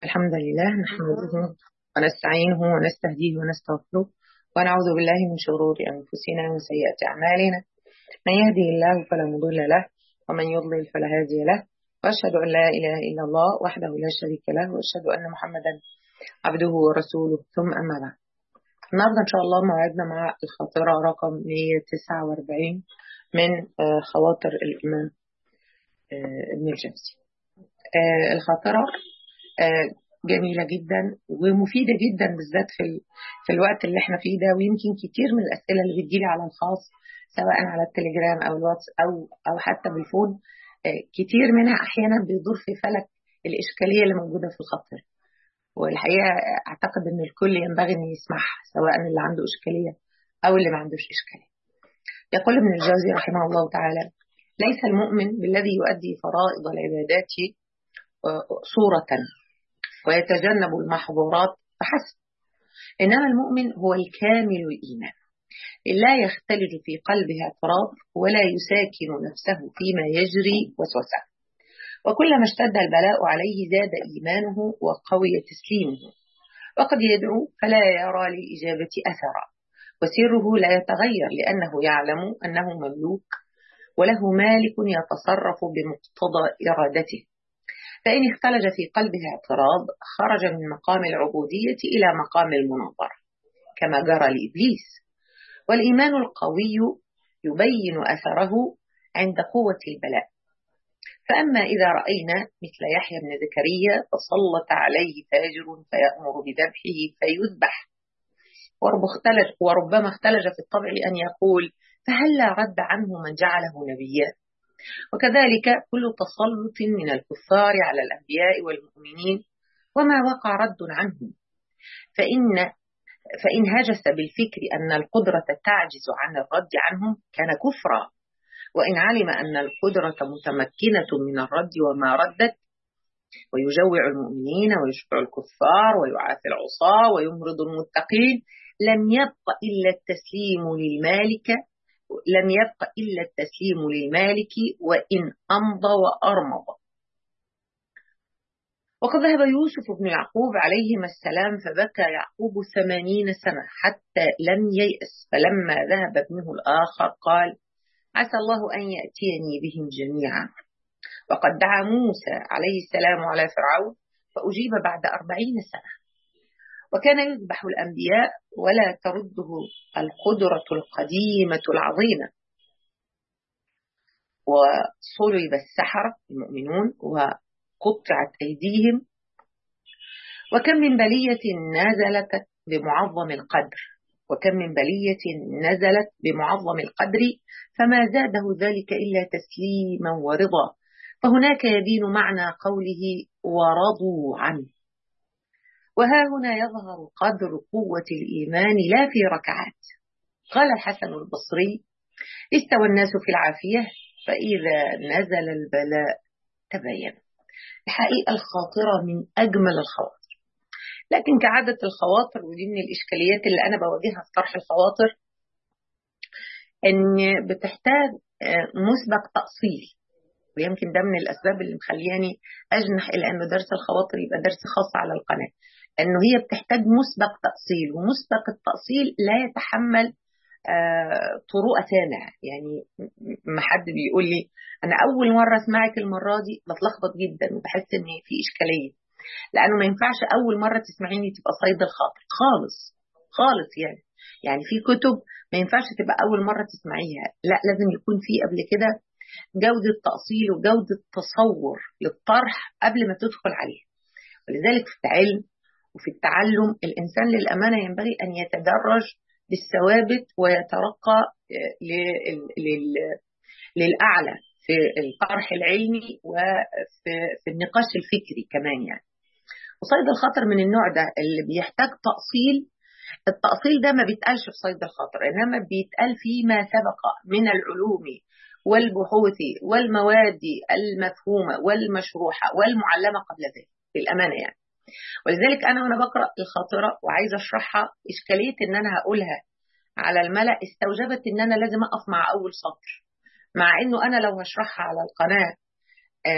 الحمد لله نحمده ونستعينه ونستهديه ونستغفره ونعوذ بالله من شرور أنفسنا ومن سيئات أعمالنا من يهدي الله فلا مضل له ومن يضلل فلا هادي له وأشهد أن لا إله إلا الله وحده لا شريك له وأشهد أن محمدا عبده ورسوله ثم أما بعد النهارده إن شاء الله موعدنا مع الخاطرة رقم 149 من آه، خواطر الإمام آه، ابن الجوزي آه، الخاطرة آه، جميلة جدا ومفيدة جدا بالذات في ال... في الوقت اللي احنا فيه ده ويمكن كتير من الأسئلة اللي بتجيلي على الخاص سواء على التليجرام أو الواتس أو أو حتى بالفون آه، كتير منها أحيانا بيدور في فلك الإشكالية اللي موجودة في الخاطر والحقيقة أعتقد إن الكل ينبغي إنه يسمعها سواء اللي عنده إشكالية أو اللي ما عندوش إشكالية يقول ابن الجوزي رحمه الله تعالى ليس المؤمن بالذي يؤدي فرائض العبادات آه، صورة ويتجنب المحظورات فحسب إنما المؤمن هو الكامل الإيمان لا يختلج في قلبه اعتراض ولا يساكن نفسه فيما يجري وسوسة وكلما اشتد البلاء عليه زاد إيمانه وقوي تسليمه وقد يدعو فلا يرى للإجابة أثرا وسره لا يتغير لأنه يعلم أنه مملوك وله مالك يتصرف بمقتضى إرادته فإن اختلج في قلبه اعتراض خرج من مقام العبودية إلى مقام المناظرة كما جرى لإبليس والإيمان القوي يبين أثره عند قوة البلاء فأما إذا رأينا مثل يحيى بن زكريا فسلط عليه فاجر فيأمر بذبحه فيذبح ورب اختلج وربما اختلج في الطبع أن يقول فهلا رد عنه من جعله نبيا وكذلك كل تسلط من الكفار على الأنبياء والمؤمنين وما وقع رد عنهم فإن فإن هجس بالفكر أن القدرة تعجز عن الرد عنهم كان كفرا وإن علم أن القدرة متمكنة من الرد وما ردت ويجوع المؤمنين ويشفع الكفار ويعافي العصاة ويمرض المتقين لم يبق إلا التسليم للمالك لم يبق إلا التسليم للمالك وإن أمضى وأرمض وقد ذهب يوسف بن يعقوب عليهما السلام فبكى يعقوب ثمانين سنة حتى لم ييأس فلما ذهب ابنه الآخر قال عسى الله أن يأتيني بهم جميعا وقد دعا موسى عليه السلام على فرعون فأجيب بعد أربعين سنة وكان يذبح الأنبياء ولا ترده القدرة القديمة العظيمة وصلب السحرة المؤمنون وقطعت أيديهم وكم من بلية نزلت بمعظم القدر وكم من بلية نزلت بمعظم القدر فما زاده ذلك إلا تسليما ورضا فهناك يبين معنى قوله ورضوا عنه وها هنا يظهر قدر قوة الإيمان لا في ركعات قال الحسن البصري استوى الناس في العافية فإذا نزل البلاء تبين الحقيقة الخاطرة من أجمل الخواطر لكن كعادة الخواطر ودي من الإشكاليات اللي أنا بواجهها في طرح الخواطر إن بتحتاج مسبق تأصيل ويمكن ده من الأسباب اللي مخلياني أجنح إلى أنه درس الخواطر يبقى درس خاص على القناة انه هي بتحتاج مسبق تأصيل ومسبق التأصيل لا يتحمل آه طروء سامع يعني ما حد بيقول لي انا اول مره اسمعك المره دي بتلخبط جدا وبحس ان في اشكاليه لانه ما ينفعش اول مره تسمعيني تبقى صيد الخاطر خالص خالص يعني يعني في كتب ما ينفعش تبقى اول مره تسمعيها لا لازم يكون في قبل كده جوده تأصيل وجوده تصور للطرح قبل ما تدخل عليه ولذلك في العلم وفي التعلم الإنسان للأمانة ينبغي أن يتدرج بالثوابت ويترقى للأعلى في الطرح العلمي وفي في النقاش الفكري كمان يعني وصيد الخاطر من النوع ده اللي بيحتاج تأصيل التأصيل ده ما بيتقالش في صيد الخاطر إنما بيتقال فيما سبق من العلوم والبحوث والمواد المفهومة والمشروحة والمعلمة قبل ذلك للأمانة يعني ولذلك انا وانا بقرا الخاطره وعايزه اشرحها اشكاليه ان انا هقولها على الملا استوجبت ان انا لازم اقف مع اول سطر مع انه انا لو هشرحها على القناه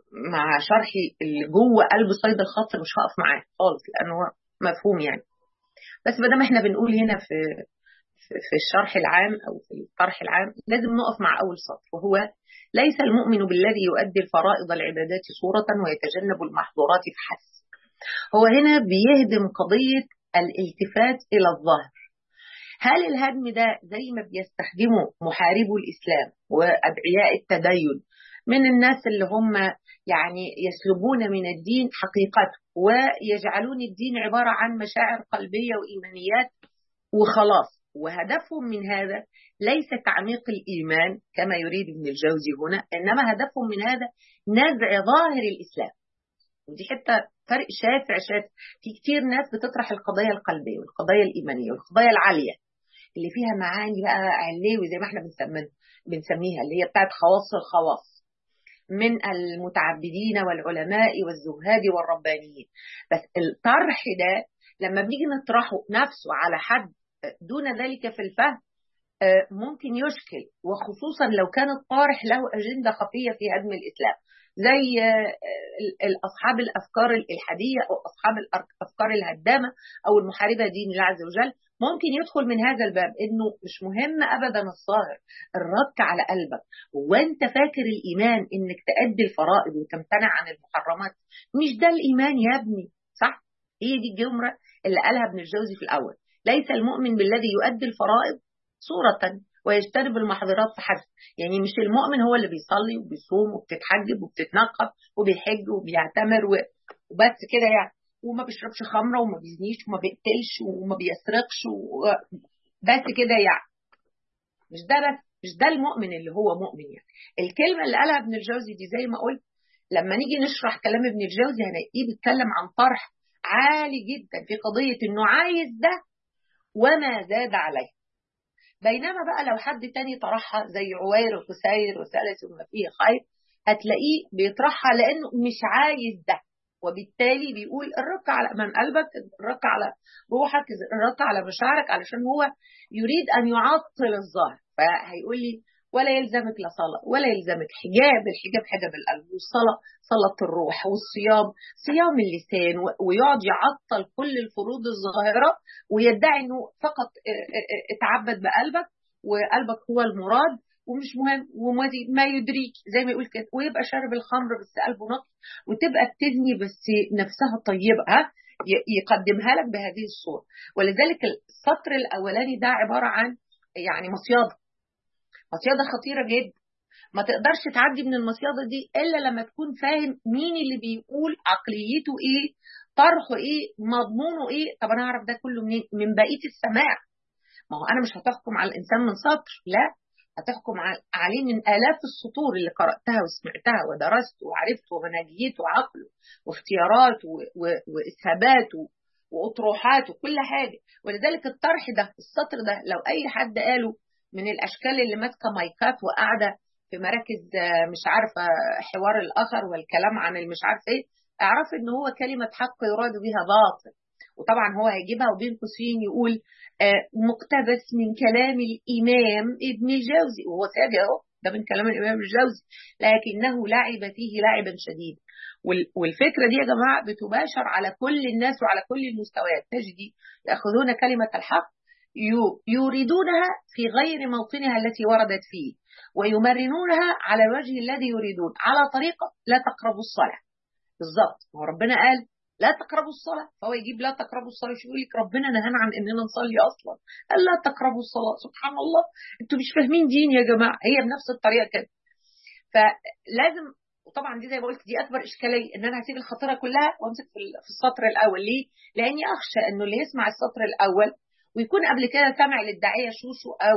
مع شرحي اللي جوه قلب صيد الخاطر مش هقف معاه خالص لانه هو مفهوم يعني بس ما دام احنا بنقول هنا في في الشرح العام او في الطرح العام لازم نقف مع اول سطر وهو ليس المؤمن بالذي يؤدي الفرائض العبادات صورة ويتجنب المحظورات فحسب هو هنا بيهدم قضية الالتفات إلى الظاهر هل الهدم ده زي ما بيستخدمه محاربو الإسلام وأدعياء التدين من الناس اللي هم يعني يسلبون من الدين حقيقته ويجعلون الدين عبارة عن مشاعر قلبية وإيمانيات وخلاص وهدفهم من هذا ليس تعميق الإيمان كما يريد ابن الجوزي هنا إنما هدفهم من هذا نزع ظاهر الإسلام ودي حتى فرق شاسع شاسع في كتير ناس بتطرح القضايا القلبية والقضايا الإيمانية والقضايا العالية اللي فيها معاني بقى علوي زي ما احنا بنسميها اللي هي بتاعت خواص الخواص من المتعبدين والعلماء والزهاد والربانيين بس الطرح ده لما بنيجي نطرحه نفسه على حد دون ذلك في الفهم ممكن يشكل وخصوصا لو كان الطارح له أجندة خفية في هدم الإسلام زي أصحاب الأفكار الإلحادية أو أصحاب الأفكار الهدامة أو المحاربة دين الله عز وجل ممكن يدخل من هذا الباب إنه مش مهم أبدا الظاهر الرك على قلبك وأنت فاكر الإيمان إنك تأدي الفرائض وتمتنع عن المحرمات مش ده الإيمان يا ابني صح؟ هي دي الجمرة اللي قالها ابن الجوزي في الأول ليس المؤمن بالذي يؤدي الفرائض صورة ويجتنب المحظورات فحسب يعني مش المؤمن هو اللي بيصلي وبيصوم وبتتحجب وبتتنقب وبيحج وبيعتمر وبس كده يعني وما بيشربش خمرة وما بيزنيش وما بيقتلش وما بيسرقش بس كده يعني مش ده بس مش ده المؤمن اللي هو مؤمن يعني الكلمة اللي قالها ابن الجوزي دي زي ما قلت لما نيجي نشرح كلام ابن الجوزي هنلاقيه بيتكلم عن طرح عالي جدا في قضية انه عايز ده وما زاد عليه بينما بقى لو حد تاني طرحها زي عوير وقسير وسلس وما فيه خير هتلاقيه بيطرحها لانه مش عايز ده وبالتالي بيقول الرك على من قلبك الرك على روحك الرك على مشاعرك علشان هو يريد ان يعطل الظاهر فهيقول لي ولا يلزمك لا صلاة ولا يلزمك حجاب الحجاب حجاب القلب والصلاة صلاة الروح والصيام صيام اللسان ويقعد يعطل كل الفروض الظاهرة ويدعي انه فقط اتعبد بقلبك وقلبك هو المراد ومش مهم وما يدريك زي ما يقول كده ويبقى شارب الخمر بس قلبه نقي وتبقى بتزني بس نفسها طيبة ها يقدمها لك بهذه الصورة ولذلك السطر الأولاني ده عبارة عن يعني مصيادة مصيادة خطيرة جدا ما تقدرش تعدي من المصيادة دي إلا لما تكون فاهم مين اللي بيقول عقليته إيه طرحه إيه مضمونه إيه طب أنا أعرف ده كله منين من بقية السماع ما هو أنا مش هتحكم على الإنسان من سطر لا هتحكم عليه من آلاف السطور اللي قرأتها وسمعتها ودرست وعرفت ومنهجيته وعقله واختياراته وإسهاباته وأطروحاته وكل حاجة ولذلك الطرح ده السطر ده لو أي حد قاله من الاشكال اللي ماسكه مايكات وقاعده في مراكز مش عارفه حوار الاخر والكلام عن المش عارف ايه اعرف ان هو كلمه حق يراد بها باطل وطبعا هو هيجيبها وبين قوسين يقول مقتبس من كلام الامام ابن الجوزي وهو ساجي اهو ده من كلام الامام الجوزي لكنه لعب فيه لعبا شديدا والفكره دي يا جماعه بتباشر على كل الناس وعلى كل المستويات تجدي ياخذون كلمه الحق يريدونها في غير موطنها التي وردت فيه ويمرنونها على الوجه الذي يريدون على طريقة لا تقربوا الصلاة بالظبط هو ربنا قال لا تقربوا الصلاة فهو يجيب لا تقربوا الصلاة شو يقول لك ربنا نهانا عن اننا نصلي اصلا قال لا تقربوا الصلاة سبحان الله انتوا مش فاهمين دين يا جماعة هي بنفس الطريقة كده فلازم وطبعا دي زي ما قلت دي اكبر اشكاليه ان انا هسيب الخطيره كلها وامسك في السطر الاول ليه؟ لاني اخشى انه اللي يسمع السطر الاول ويكون قبل كده سمع للداعية شوشو أو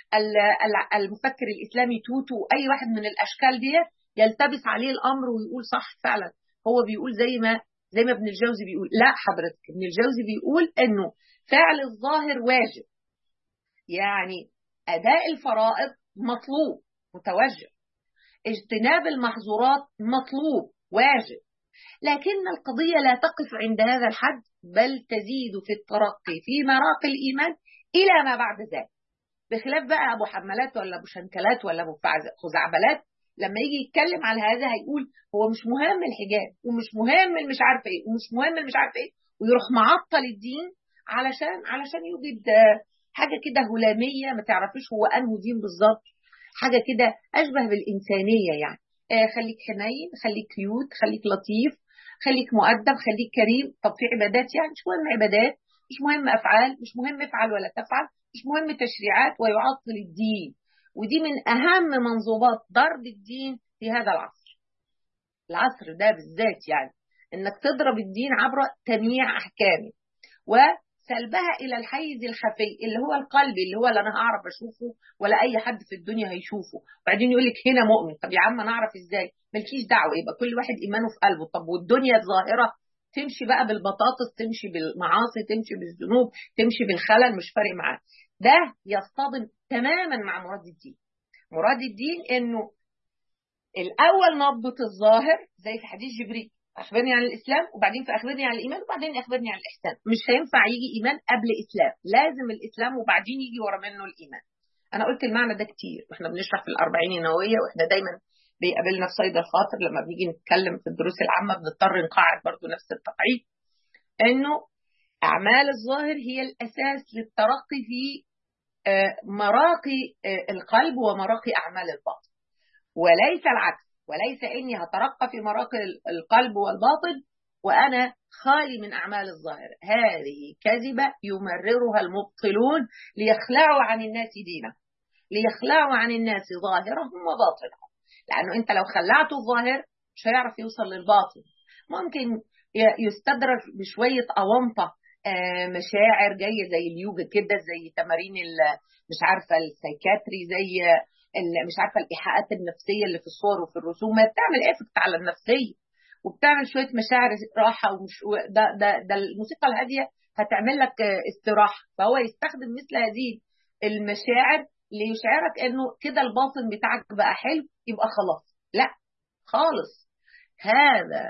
المفكر الإسلامي توتو أي واحد من الأشكال دي يلتبس عليه الأمر ويقول صح فعلا هو بيقول زي ما زي ما ابن الجوزي بيقول لا حضرتك ابن الجوزي بيقول إنه فعل الظاهر واجب يعني أداء الفرائض مطلوب متوجه اجتناب المحظورات مطلوب واجب لكن القضية لا تقف عند هذا الحد بل تزيد في الترقي في مراقي الإيمان إلى ما بعد ذلك بخلاف بقى أبو حملات ولا أبو شنكلات ولا أبو خزعبلات لما يجي يتكلم على هذا هيقول هو مش مهم الحجاب ومش مهم مش عارفه ايه ومش مهم مش عارفه ايه ويروح معطل الدين علشان علشان يوجد حاجه كده هلاميه ما تعرفيش هو انه دين بالظبط حاجه كده اشبه بالانسانيه يعني آه خليك حنين خليك كيوت خليك لطيف خليك مؤدب خليك كريم طب في عبادات يعني مش مهم عبادات مش مهم افعال مش مهم افعل ولا تفعل مش مهم تشريعات ويعطل الدين ودي من اهم منظومات ضرب الدين في هذا العصر العصر ده بالذات يعني انك تضرب الدين عبر تنويع احكامه وسلبها الى الحيز الخفي اللي هو القلب اللي هو لا انا هعرف اشوفه ولا اي حد في الدنيا هيشوفه وبعدين يقول لك هنا مؤمن طب يا عم انا اعرف ازاي مالكيش دعوه يبقى كل واحد ايمانه في قلبه طب والدنيا الظاهره تمشي بقى بالبطاطس تمشي بالمعاصي تمشي بالذنوب تمشي بالخلل مش فارق معاه ده يصطدم تماما مع مراد الدين مراد الدين انه الاول نضبط الظاهر زي في حديث جبريل اخبرني عن الاسلام وبعدين في اخبرني عن الايمان وبعدين اخبرني عن الاحسان مش هينفع يجي ايمان قبل اسلام لازم الاسلام وبعدين يجي ورا منه الايمان انا قلت المعنى ده كتير واحنا بنشرح في الاربعين النوويه واحنا دايما بيقابلنا في صيد الخاطر لما بنيجي نتكلم في الدروس العامه بنضطر نقاعد برضو نفس التقعيد انه اعمال الظاهر هي الاساس للترقي في مراقي القلب ومراقي اعمال الباطن وليس العكس وليس اني هترقى في مراقي القلب والباطن وانا خالي من اعمال الظاهر هذه كذبه يمررها المبطلون ليخلعوا عن الناس دينهم ليخلعوا عن الناس ظاهرهم وباطنهم لانه انت لو خلعت الظاهر مش هيعرف يوصل للباطن ممكن يستدرج بشويه اونطه مشاعر جايه زي اليوجا كده زي تمارين مش عارفه السايكاتري زي مش عارفه الايحاءات النفسيه اللي في الصور وفي الرسوم ما بتعمل افكت على النفسيه وبتعمل شويه مشاعر راحه ومش ده ده ده الموسيقى الهاديه هتعمل لك استراحه فهو يستخدم مثل هذه المشاعر ليشعرك انه كده الباطن بتاعك بقى حلو يبقى خلاص لا خالص هذا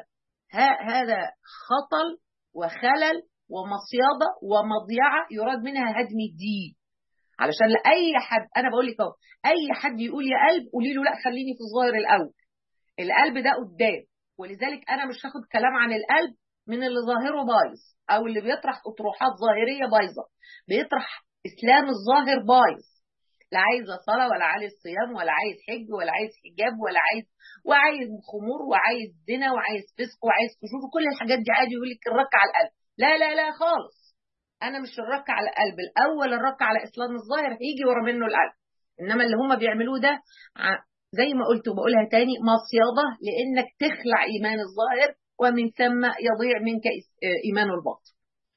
هذا خطل وخلل ومصيادة ومضيعة يراد منها هدم الدين علشان لأي حد أنا بقول لك أهو أي حد يقول يا قلب قولي له لا خليني في الظاهر الأول القلب ده قدام ولذلك أنا مش هاخد كلام عن القلب من اللي ظاهره بايظ أو اللي بيطرح أطروحات ظاهرية بايظة بيطرح إسلام الظاهر بايظ لا عايز صلاة ولا عايز صيام ولا عايز حج ولا عايز حجاب ولا عايز وعايز خمور وعايز زنا وعايز فسق وعايز فجور كل الحاجات دي عادي يقول لك الرك على القلب لا لا لا خالص انا مش الرك على القلب الاول الرك على اسلام الظاهر هيجي ورا منه القلب انما اللي هم بيعملوه ده زي ما قلت وبقولها تاني مصيادة لانك تخلع ايمان الظاهر ومن ثم يضيع منك ايمان الباطن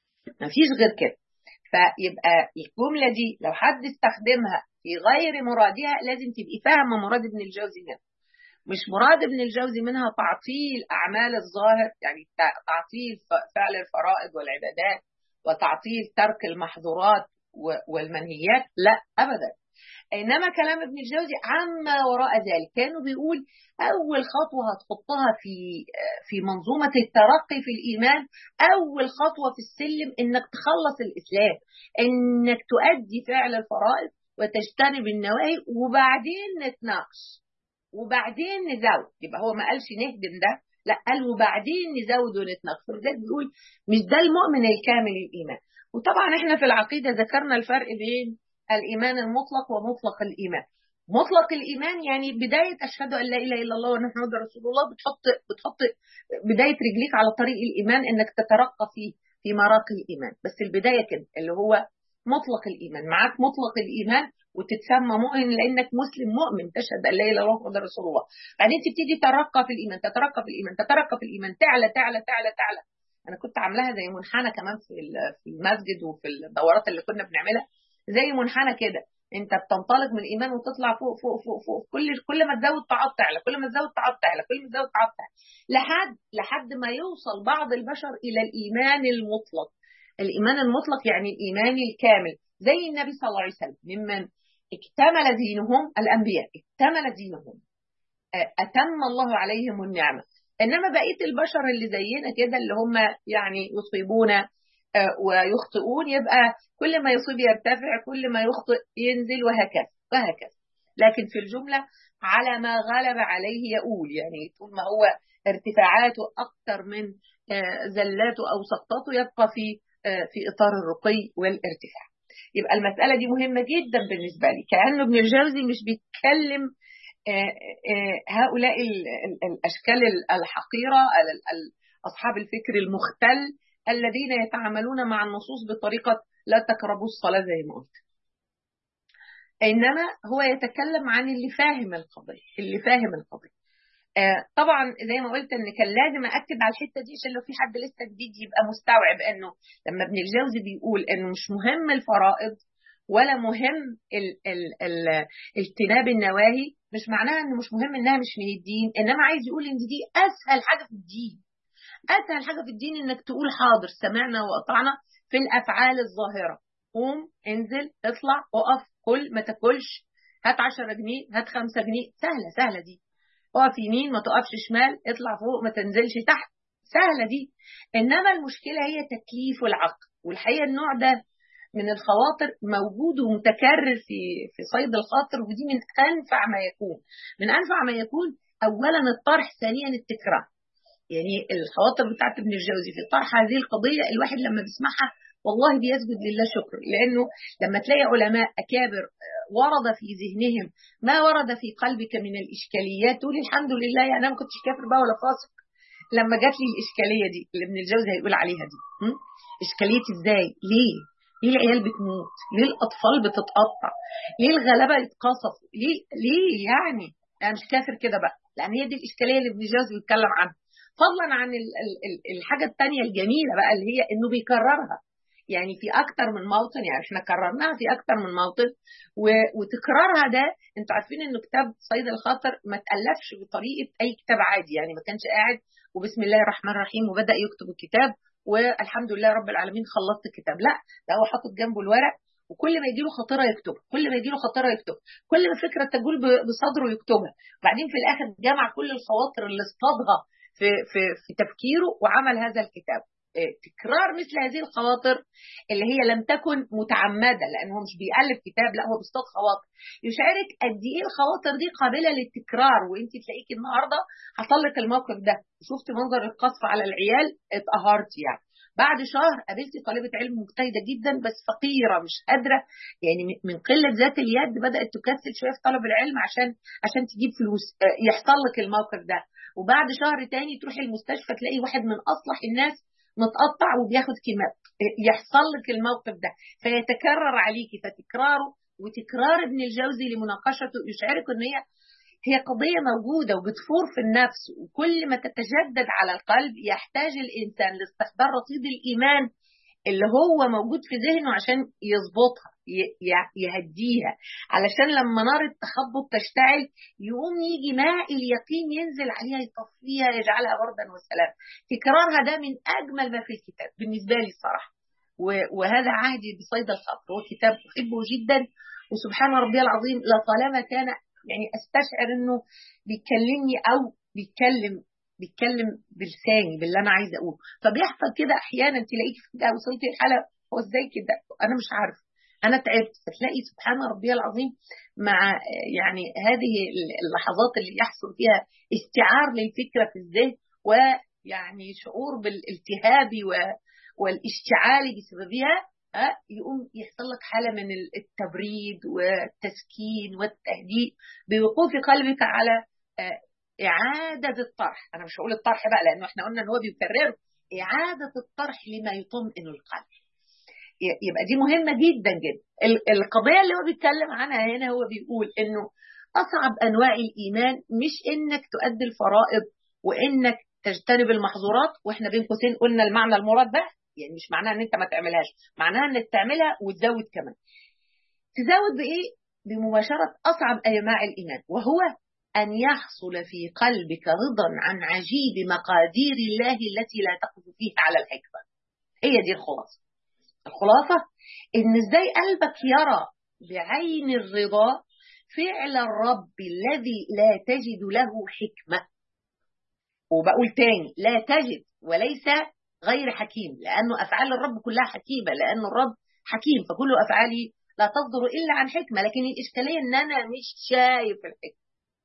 مفيش غير كده فيبقى الجملة دي لو حد استخدمها في غير مرادها لازم تبقي فاهمة مراد ابن الجوزي منها مش مراد ابن الجوزي منها تعطيل أعمال الظاهر يعني تعطيل فعل الفرائض والعبادات وتعطيل ترك المحظورات والمنهيات لا أبدا إنما كلام ابن الجوزي عما وراء ذلك كانوا بيقول أول خطوة هتحطها في في منظومة الترقي في الإيمان أول خطوة في السلم إنك تخلص الإسلام إنك تؤدي فعل الفرائض وتجتنب النواهي وبعدين نتناقش وبعدين نزود يبقى هو ما قالش نهدم ده لا قال وبعدين نزود ونتناقش فلذلك بيقول مش ده المؤمن الكامل الايمان وطبعا احنا في العقيده ذكرنا الفرق بين الايمان المطلق ومطلق الايمان مطلق الايمان يعني بدايه اشهد ان لا اله الا الله وان محمد رسول الله بتحط بتحط بدايه رجليك على طريق الايمان انك تترقى فيه في مراقي الايمان بس البدايه كده اللي هو مطلق الايمان معاك مطلق الايمان وتتسمى مؤمن لانك مسلم مؤمن تشهد ان لا اله الا الله محمد رسول الله بعدين تبتدي تترقى في الايمان تترقى في الايمان تترقى في الايمان تعلى تعلى تعلى تعلى انا كنت عاملاها زي منحنى كمان في في المسجد وفي الدورات اللي كنا بنعملها زي منحنى كده انت بتنطلق من الايمان وتطلع فوق فوق فوق فوق كل كل ما تزود تعط تعلى كل ما تزود تعط تعلى كل ما تزود تعط تعلى لحد لحد ما يوصل بعض البشر الى الايمان المطلق الايمان المطلق يعني الايمان الكامل زي النبي صلى الله عليه وسلم ممن اكتمل دينهم الانبياء اكتمل دينهم اتم الله عليهم النعمه انما بقيه البشر اللي زينا كده اللي هم يعني يصيبون ويخطئون يبقى كل ما يصيب يرتفع كل ما يخطئ ينزل وهكذا وهكذا لكن في الجملة على ما غلب عليه يقول يعني طول ما هو ارتفاعاته أكثر من زلاته أو سقطاته يبقى في في إطار الرقي والارتفاع يبقى المسألة دي مهمة جدا بالنسبة لي كأنه ابن الجوزي مش بيتكلم هؤلاء الأشكال الحقيرة أصحاب الفكر المختل الذين يتعاملون مع النصوص بطريقة لا تقربوا الصلاة زي ما قلت إنما هو يتكلم عن اللي فاهم القضية اللي فاهم القضية آه طبعا زي ما قلت ان كان لازم اكد على الحته دي عشان لو في حد لسه جديد يبقى مستوعب انه لما ابن الجوزي بيقول انه مش مهم الفرائض ولا مهم ال ال ال اجتناب النواهي مش معناها انه مش مهم انها مش من الدين انما عايز يقول ان دي اسهل حاجه في الدين اسهل حاجه في الدين انك تقول حاضر سمعنا واطعنا في الافعال الظاهره قوم انزل اطلع اقف كل ما تاكلش هات 10 جنيه هات 5 جنيه سهله سهله دي اقف يمين ما تقفش شمال اطلع فوق ما تنزلش تحت سهله دي انما المشكله هي تكليف العقل والحقيقه النوع ده من الخواطر موجود ومتكرر في في صيد الخاطر ودي من انفع ما يكون من انفع ما يكون اولا الطرح ثانيا التكرار يعني الخواطر بتاعت ابن الجوزي في طرح هذه القضيه الواحد لما بيسمعها والله بيسجد لله شكر لانه لما تلاقي علماء اكابر ورد في ذهنهم ما ورد في قلبك من الاشكاليات تقول الحمد لله يعني انا ما كنتش كافر بقى ولا فاسق لما جات لي الاشكاليه دي اللي ابن الجوزي هيقول عليها دي م? اشكاليه ازاي ليه ليه العيال بتموت ليه الاطفال بتتقطع ليه الغلابه يتقصفوا ليه ليه يعني انا مش كافر كده بقى لان هي دي الاشكاليه اللي ابن الجوزي بيتكلم عنها فضلا عن ال ال ال الحاجه الثانيه الجميله بقى اللي هي انه بيكررها يعني في اكتر من موطن يعني احنا كررناها في اكتر من موطن وتكرارها ده انتوا عارفين انه كتاب صيد الخاطر ما تالفش بطريقه اي كتاب عادي يعني ما كانش قاعد وبسم الله الرحمن الرحيم وبدا يكتب الكتاب والحمد لله رب العالمين خلصت الكتاب لا ده هو حاطط جنبه الورق وكل ما يجي له خطيره يكتبها كل ما يجي له خطيره يكتبها كل ما فكره تجول بصدره يكتبها وبعدين في الاخر جمع كل الخواطر اللي اصطادها في في في تفكيره وعمل هذا الكتاب تكرار مثل هذه الخواطر اللي هي لم تكن متعمده لان هو مش بيالف كتاب لا هو بيصطاد خواطر يشعرك قد ايه الخواطر دي قابله للتكرار وانت تلاقيك النهارده حصل لك الموقف ده شفت منظر القصف على العيال اتقهرت يعني بعد شهر قابلت طالبه علم مجتهده جدا بس فقيره مش قادره يعني من قله ذات اليد بدات تكسل شويه في طلب العلم عشان عشان تجيب فلوس يحصل لك الموقف ده وبعد شهر تاني تروحي المستشفى تلاقي واحد من اصلح الناس متقطع وبياخد كيماوي يحصل لك الموقف ده فيتكرر عليكي فتكراره وتكرار ابن الجوزي لمناقشته يشعرك ان هي هي قضية موجودة وبتفور في النفس وكل ما تتجدد على القلب يحتاج الإنسان لاستحضار رصيد الإيمان اللي هو موجود في ذهنه عشان يظبطها يهديها علشان لما نار التخبط تشتعل يقوم يجي ماء اليقين ينزل عليها يطفيها يجعلها بردا وسلام تكرارها ده من اجمل ما في الكتاب بالنسبه لي الصراحه وهذا عهدي بصيد الخاطر هو كتاب احبه جدا وسبحان ربي العظيم لطالما كان يعني استشعر انه بيكلمني او بيتكلم بيتكلم بلساني باللي انا عايزه اقوله فبيحصل كده احيانا تلاقيك فجاه وصلتي الحلقه هو ازاي كده انا مش عارفه انا تعبت فتلاقي سبحان ربي العظيم مع يعني هذه اللحظات اللي يحصل فيها استيعار للفكره في الذهن ويعني شعور بالالتهاب والاشتعال بسببها يقوم يحصل لك حاله من التبريد والتسكين والتهديء بوقوف قلبك على إعادة الطرح أنا مش هقول الطرح بقى لأنه إحنا قلنا إن هو بيكرره إعادة الطرح لما يطمئن القلب يبقى دي مهمة جدا جدا القضية اللي هو بيتكلم عنها هنا هو بيقول إنه أصعب أنواع الإيمان مش إنك تؤدي الفرائض وإنك تجتنب المحظورات وإحنا بين قوسين قلنا المعنى المراد ده يعني مش معناها إن أنت ما تعملهاش معناها إنك تعملها وتزود كمان تزود بإيه؟ بمباشرة أصعب أنواع الإيمان وهو أن يحصل في قلبك رضا عن عجيب مقادير الله التي لا تقف فيها على الحكمة هي دي الخلاصة الخلاصة إن إزاي قلبك يرى بعين الرضا فعل الرب الذي لا تجد له حكمة وبقول تاني لا تجد وليس غير حكيم لأنه أفعال الرب كلها حكيمة لأن الرب حكيم فكل أفعالي لا تصدر إلا عن حكمة لكن الإشكالية إن أنا مش شايف الحكمة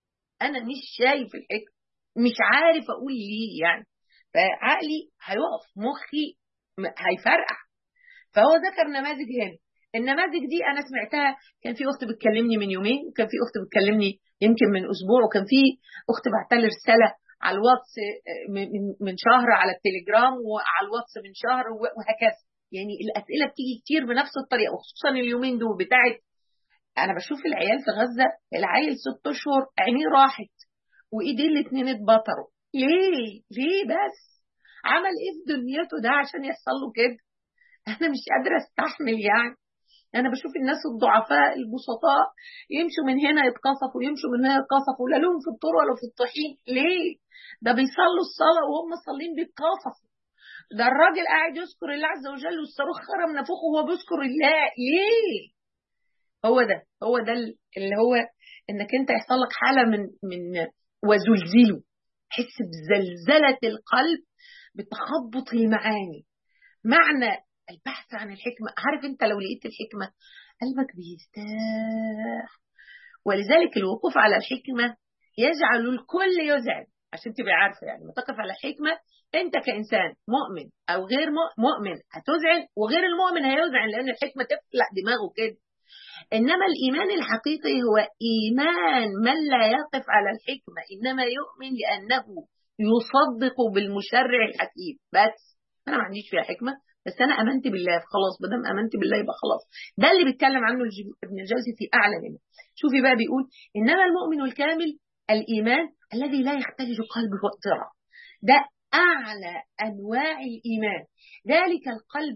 انا مش شايف الحكمه مش عارف اقول ليه يعني فعقلي هيقف مخي هيفرقع فهو ذكر نماذج هنا النماذج دي انا سمعتها كان في اخت بتكلمني من يومين وكان في اخت بتكلمني يمكن من اسبوع وكان في اخت بعت لي رساله على الواتس من شهر على التليجرام وعلى الواتس من شهر وهكذا يعني الاسئله بتيجي كتير بنفس الطريقه وخصوصا اليومين دول بتاعت انا بشوف العيال في غزه العيل ست اشهر عينيه راحت وايديه الاثنين اتبطروا ليه ليه بس عمل ايه في دنيته ده عشان يحصل له كده انا مش قادره استحمل يعني انا بشوف الناس الضعفاء البسطاء يمشوا من هنا يتقصفوا ويمشوا من هنا يتقصفوا لا لهم في الطور ولا في الطحين ليه ده بيصلوا الصلاه وهم صالين بيتقصفوا ده الراجل قاعد يذكر الله عز وجل والصاروخ خرم نافوخه وهو بيذكر الله ليه هو ده هو ده اللي هو انك انت يحصل لك حاله من من وزلزله حس بزلزله القلب بتخبط المعاني معنى البحث عن الحكمة عارف انت لو لقيت الحكمة قلبك بيرتاح ولذلك الوقوف على الحكمة يجعل الكل يزعل عشان تبقى عارفة يعني لما تقف على الحكمة انت كإنسان مؤمن أو غير مؤمن هتزعل وغير المؤمن هيزعل لأن الحكمة تفلق دماغه كده إنما الإيمان الحقيقي هو إيمان من لا يقف على الحكمة إنما يؤمن لأنه يصدق بالمشرع الحكيم بس أنا ما عنديش فيها حكمة بس انا امنت بالله خلاص ما دام امنت بالله يبقى خلاص ده اللي بيتكلم عنه ابن الجوزي في اعلى منه شوفي بقى بيقول انما المؤمن الكامل الايمان الذي لا يختلج قلبه واضطراب ده اعلى انواع الايمان ذلك القلب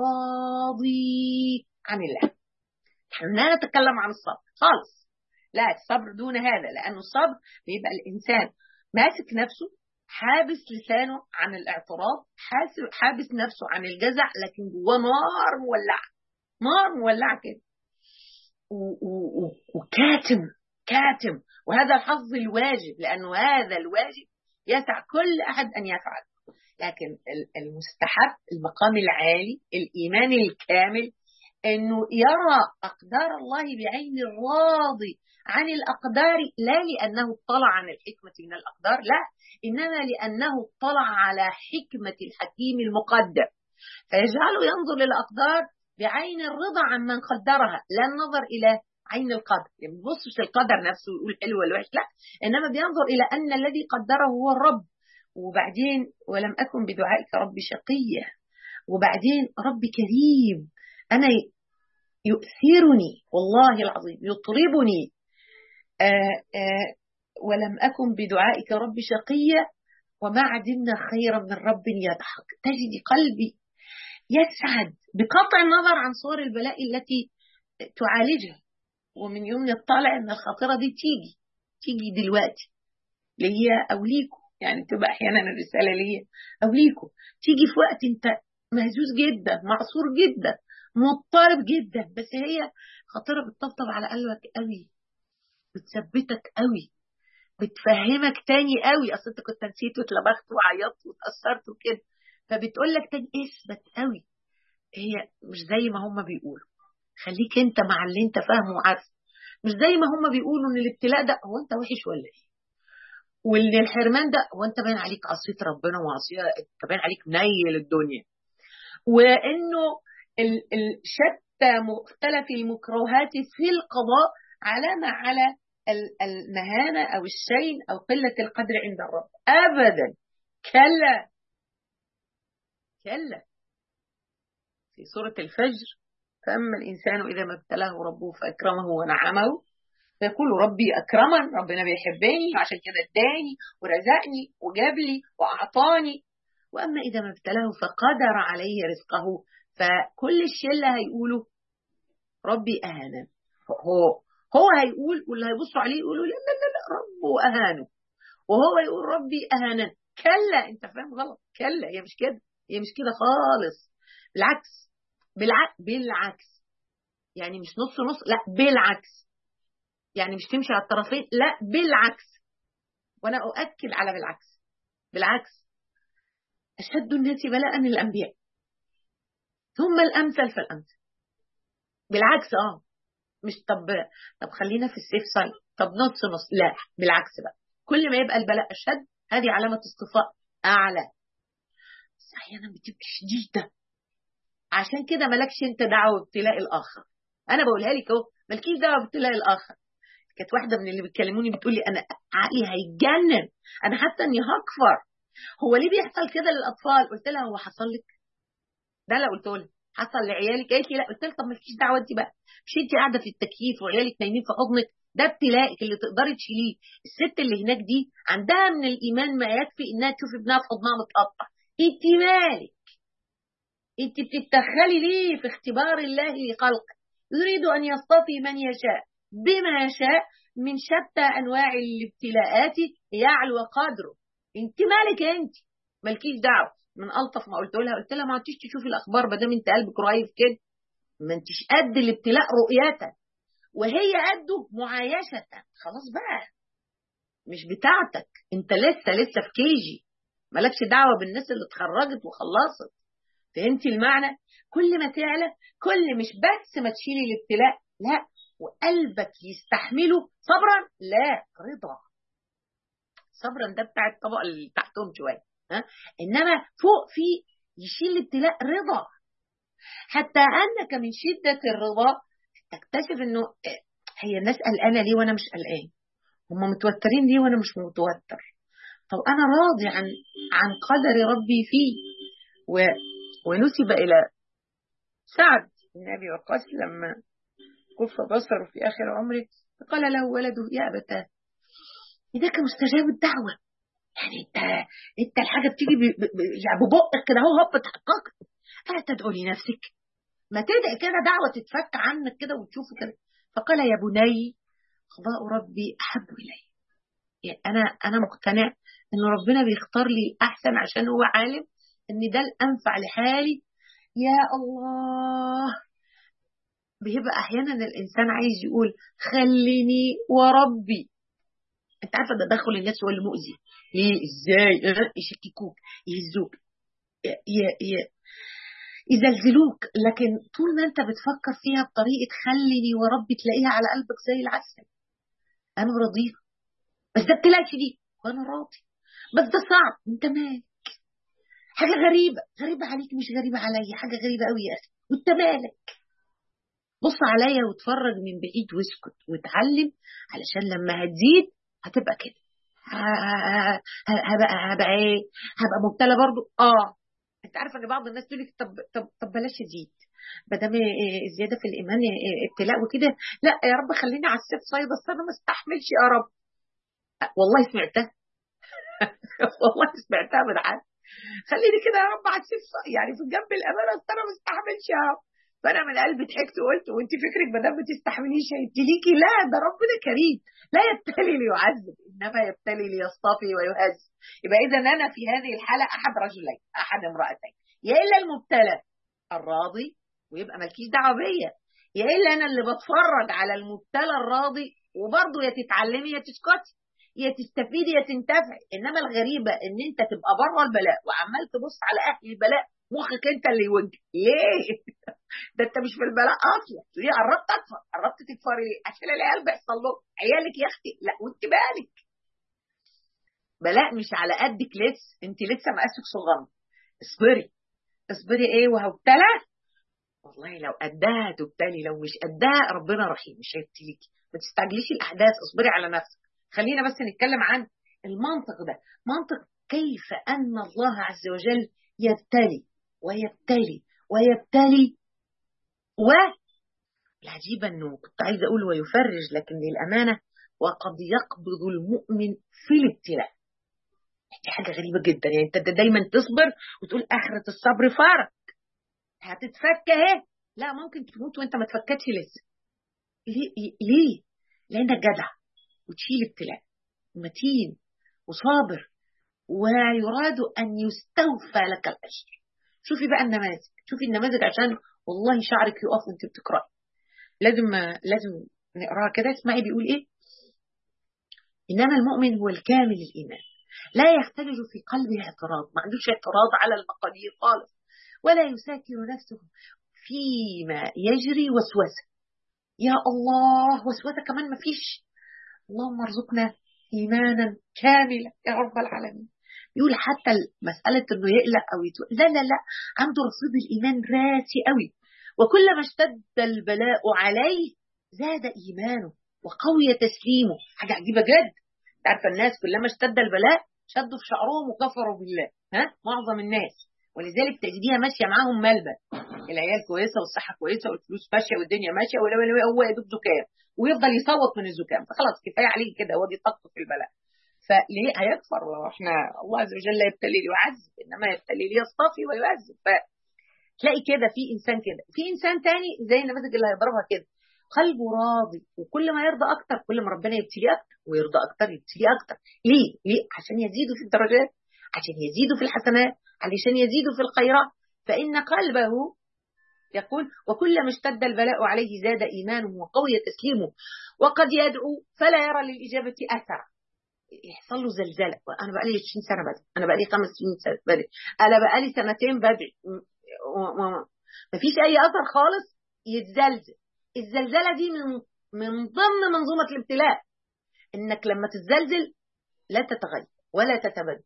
الراضي عن الله احنا لا نتكلم عن الصبر خالص لا الصبر دون هذا لأن الصبر بيبقى الإنسان ماسك نفسه حابس لسانه عن الاعتراض حابس نفسه عن الجزع لكن جواه نار مولعه نار مولعه كده وكاتم كاتم وهذا الحظ الواجب لانه هذا الواجب يسع كل احد ان يفعل لكن المستحب المقام العالي الايمان الكامل انه يرى اقدار الله بعين الراضي عن الأقدار لا لأنه اطلع عن الحكمة من الأقدار لا إنما لأنه اطلع على حكمة الحكيم المقدر فيجعله ينظر للأقدار بعين الرضا عن من قدرها لا النظر إلى عين القدر يعني بيبصش القدر نفسه ويقول حلو ولا وحش لا إنما بينظر إلى أن الذي قدره هو الرب وبعدين ولم أكن بدعائك ربي شقية وبعدين ربي كريم أنا يؤثرني والله العظيم يطربني آآ آآ ولم أكن بدعائك رب شقيا وما عدمنا خيرا من رب يضحك تجد قلبي يسعد بقطع النظر عن صور البلاء التي تعالجها ومن يوم الطالع ان الخاطرة دي تيجي تيجي دلوقتي ليا أو ليكم يعني تبقى أحيانا الرسالة ليا أو ليكم تيجي في وقت أنت مهزوز جدا معصور جدا مضطرب جدا بس هي خاطرة بتطبطب على قلبك قوي بتثبتك قوي بتفهمك تاني قوي اصل انت كنت نسيت واتلبخت وعيطت واتأثرت وكده فبتقول لك تاني اثبت قوي هي مش زي ما هم بيقولوا خليك انت مع اللي انت فاهمه وعارفه مش زي ما هم بيقولوا ان الابتلاء ده هو انت وحش ولا ايه واللي الحرمان ده هو انت باين عليك عصيت ربنا وعصيه انت باين عليك منيل الدنيا وانه شتى مختلف المكروهات في القضاء علامة على المهانة أو الشين أو قلة القدر عند الرب أبدا كلا كلا في سورة الفجر فأما الإنسان إذا ما ابتلاه ربه فأكرمه ونعمه فيقول ربي أكرمن ربنا بيحبني عشان كده اداني ورزقني وجاب لي وأعطاني وأما إذا ما ابتلاه فقدر عليه رزقه فكل الشلة هيقولوا ربي أهانا هو هو هيقول واللي هيبصوا عليه يقولوا لا لا لا, لا ربه أهانه وهو يقول ربي أهانا كلا أنت فاهم غلط كلا هي مش كده هي مش كده خالص بالعكس بالعكس بالعكس يعني مش نص نص لا بالعكس يعني مش تمشي على الطرفين لا بالعكس وانا اؤكد على بالعكس بالعكس اشد الناس بلاء الانبياء ثم الامثل فالامثل بالعكس اه مش طب طب خلينا في السيف سايد طب نص نص لا بالعكس بقى كل ما يبقى البلاء اشد هذه علامه اصطفاء اعلى بس احيانا بتبقى شديده عشان كده مالكش انت دعوه بابتلاء الاخر انا بقولها لك اهو مالكيش دعوه بابتلاء الاخر كانت واحده من اللي بتكلموني بتقول لي انا عقلي هيتجنن انا حتى اني هكفر هو ليه بيحصل كده للاطفال قلت لها هو حصل لك ده لا قلت لها حصل لعيالك قالت لي لا قلت لها طب مالكيش دعوه انت بقى مش انت قاعده في التكييف وعيالك نايمين في حضنك ده ابتلائك اللي تقدري تشيليه الست اللي هناك دي عندها من الايمان ما يكفي انها تشوف ابنها في حضنها متقطع انت مالك انت بتتدخلي ليه في اختبار الله لخلقه يريد ان يصطفي من يشاء بما يشاء من شتى انواع الابتلاءات يعلو قدره انت مالك انت مالكيش دعوه من الطف ما قلت لها قلت لها ما عدتيش تشوفي الاخبار ما دام انت قلبك رهيف كده ما انتش قد الابتلاء رؤية وهي قده معايشة خلاص بقى مش بتاعتك انت لسه لسه في كيجي مالكش دعوة بالناس اللي اتخرجت وخلصت فهمتي المعنى كل ما تعلى كل مش بس ما تشيلي الابتلاء لا وقلبك يستحمله صبرا لا رضا صبرا ده بتاع الطبقة اللي تحتهم شوية ها انما فوق في يشيل الابتلاء رضا حتى انك من شدة الرضا تكتشف انه هي الناس قلقانة ليه وانا مش قلقان هم متوترين ليه وانا مش متوتر طب انا راضي عن عن قدر ربي فيه و ونسب الى سعد بن ابي وقاص لما كف بصره في اخر عمره قال له ولده يا ابتاه إذاك مستجاب الدعوة يعني انت انت الحاجه بتيجي يعني ببقك كده اهو هوب اتحققت الا تدعو لنفسك ما تدعي كده دعوه تتفك عنك كده وتشوفه كده فقال يا بني قضاء ربي احب الي يعني انا انا مقتنع ان ربنا بيختار لي الاحسن عشان هو عالم ان ده الانفع لحالي يا الله بيبقى احيانا الانسان عايز يقول خليني وربي انت عارفه تدخل الناس هو اللي مؤذي ليه ازاي يشككوك يهزوك يزلزلوك لكن طول ما انت بتفكر فيها بطريقه خليني وربي تلاقيها على قلبك زي العسل انا رضيت بس ده ابتلاء شديد وانا راضي بس ده صعب انت مالك حاجه غريبه غريبه عليك مش غريبه عليا حاجه غريبه قوي يا اخي وانت مالك بص عليا واتفرج من بعيد واسكت واتعلم علشان لما هتزيد هتبقى كده هبقى هبقى ايه هبقى مبتلى برضو اه انت عارفه ان بعض الناس تقول لك طب طب طب بلاش ازيد ما دام الزياده في الايمان ابتلاء وكده لا يا رب خليني على السيف صيد بس انا ما استحملش يا رب والله سمعتها والله سمعتها من حد خليني كده يا رب على السيف يعني في جنب الامانه بس انا ما استحملش يا رب فانا من قلبي ضحكت وقلت وانت فكرك ما دام بتستحمليش هيبتليكي لا ده ربنا كريم لا يبتلي ليعذب انما يبتلي ليصطفي ويهز يبقى اذا انا في هذه الحاله احد رجلين احد امراتين يا الا المبتلى الراضي ويبقى مالكيش دعوه بيا يا الا انا اللي بتفرج على المبتلى الراضي وبرضه يا تتعلمي يا تسكتي يا تستفيدي يا تنتفعي انما الغريبه ان انت تبقى بره البلاء وعمال تبص على اهل البلاء مخك انت اللي يوجه ليه؟ ده انت مش في البلاء اصلا ليه قربت اكفر قربت تكفري ليه؟ عشان العيال بيحصل لهم عيالك يا اختي لا وانت بالك بلاء مش على قدك لسه انت لسه مقاسك صغنن اصبري اصبري ايه وهبتلى والله لو قدها تبتلي لو مش قدها ربنا رحيم مش هيبتليكي ما تستعجليش الاحداث اصبري على نفسك خلينا بس نتكلم عن المنطق ده منطق كيف ان الله عز وجل يبتلي ويبتلي ويبتلي و العجيب انه كنت عايزه اقول ويفرج لكن للامانه وقد يقبض المؤمن في الابتلاء دي حاجه غريبه جدا يعني انت دايما تصبر وتقول اخره الصبر فرق هتتفك اهي لا ممكن تموت وانت ما تفكتش لسه ليه ليه لانك جدع وتشيل ابتلاء ومتين وصابر ويراد ان يستوفى لك الاجر شوفي بقى النماذج شوفي النماذج عشان والله شعرك يقف وانت بتقراي لازم لازم نقراها كده اسمعي بيقول ايه انما المؤمن هو الكامل الايمان لا يختلج في قلبه اعتراض ما عندوش اعتراض على المقادير خالص ولا يساكن نفسه فيما يجري وسوسه يا الله وسوسه كمان ما فيش اللهم ارزقنا ايمانا كاملا يا رب العالمين يقول حتى مسألة انه يقلق او يتو... لا لا لا عنده رصيد الايمان راسي قوي وكلما اشتد البلاء عليه زاد ايمانه وقوي تسليمه حاجة عجيبة جدا عارفة الناس كلما اشتد البلاء شدوا في شعرهم وكفروا بالله ها معظم الناس ولذلك تجديها ماشية معاهم ملبن العيال كويسة والصحة كويسة والفلوس ماشية والدنيا ماشية ولا هو يا دوب زكام ويفضل يصوت من الزكام فخلاص كفاية عليه كده هو دي طاقته في البلاء فليه هيكفر واحنا الله عز وجل لا يبتلي ليعذب انما يبتلي ليصطفي ويعذب فتلاقي كده في انسان كده في انسان تاني زي النماذج اللي هيضربها كده قلبه راضي وكل ما يرضى اكتر كل ما ربنا يبتلي اكتر ويرضى اكتر يبتلي اكتر ليه؟ ليه؟ عشان يزيدوا في الدرجات عشان يزيدوا في الحسنات علشان يزيدوا في الخيرات فان قلبه يقول وكلما اشتد البلاء عليه زاد ايمانه وقوي تسليمه وقد يدعو فلا يرى للاجابه اثر يحصل له زلزله انا بقى لي 20 سنه بدري انا بقى لي خمس سنين بدري انا بقى لي سنتين بدري مفيش اي اثر خالص يتزلزل الزلزله دي من من ضمن منظومه الابتلاء انك لما تتزلزل لا تتغير ولا تتبدل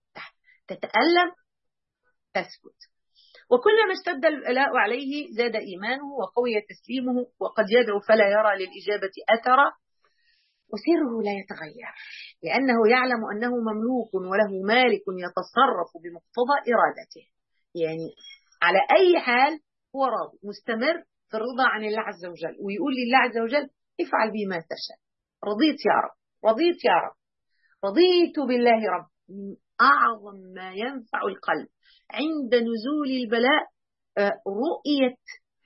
تتالم تسكت وكلما اشتد البلاء عليه زاد ايمانه وقوي تسليمه وقد يدعو فلا يرى للاجابه اثرا وسره لا يتغير لأنه يعلم أنه مملوك وله مالك يتصرف بمقتضى إرادته يعني على أي حال هو راضي مستمر في الرضا عن الله عز وجل ويقول لله عز وجل افعل بي ما تشاء رضيت يا رب رضيت يا رب رضيت بالله رب من أعظم ما ينفع القلب عند نزول البلاء رؤية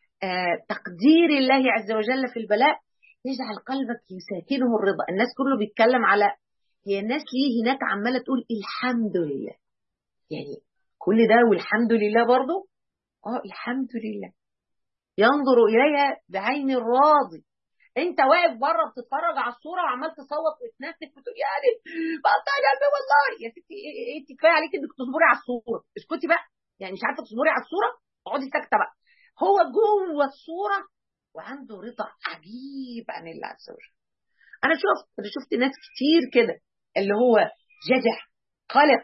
تقدير الله عز وجل في البلاء يجعل قلبك يساكنه الرضا الناس كله بيتكلم على هي الناس ليه هناك عمالة تقول الحمد لله يعني كل ده والحمد لله برضه اه الحمد لله ينظر إليها بعين الراضي انت واقف بره بتتفرج على الصوره وعمال تصوت وتنفس وتقول يا قلبي بقطع قلبي والله يا ستي انت كفايه عليك انك تصبري على الصوره اسكتي بقى يعني مش عارفه تصبري على الصوره اقعدي ساكته بقى هو جوه الصوره وعنده رضا عجيب عن الله عز وجل انا شفت انا شفت ناس كتير كده اللي هو جدع قلق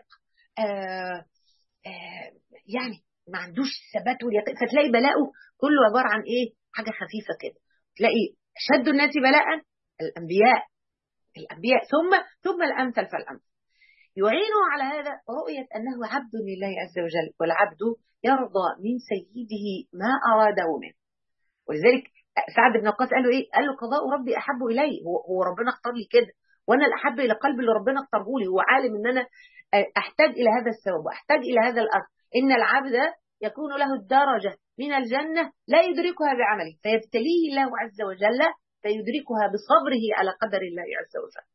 آه آه يعني ما عندوش ثبات واليقين فتلاقي بلاءه كله عباره عن ايه حاجه خفيفه كده تلاقي اشد الناس بلاء الانبياء الانبياء ثم ثم الامثل فالامثل يعينه على هذا رؤية أنه عبد لله عز وجل والعبد يرضى من سيده ما أراده منه ولذلك سعد بن وقاص قال له ايه؟ قال له قضاء ربي احب الي هو, هو ربنا اختار لي كده وانا الاحب الى قلبي اللي ربنا اختاره لي هو عالم ان انا احتاج الى هذا الثواب واحتاج الى هذا الاجر ان العبد يكون له الدرجه من الجنه لا يدركها بعمله فيبتليه الله عز وجل فيدركها بصبره على قدر الله عز وجل.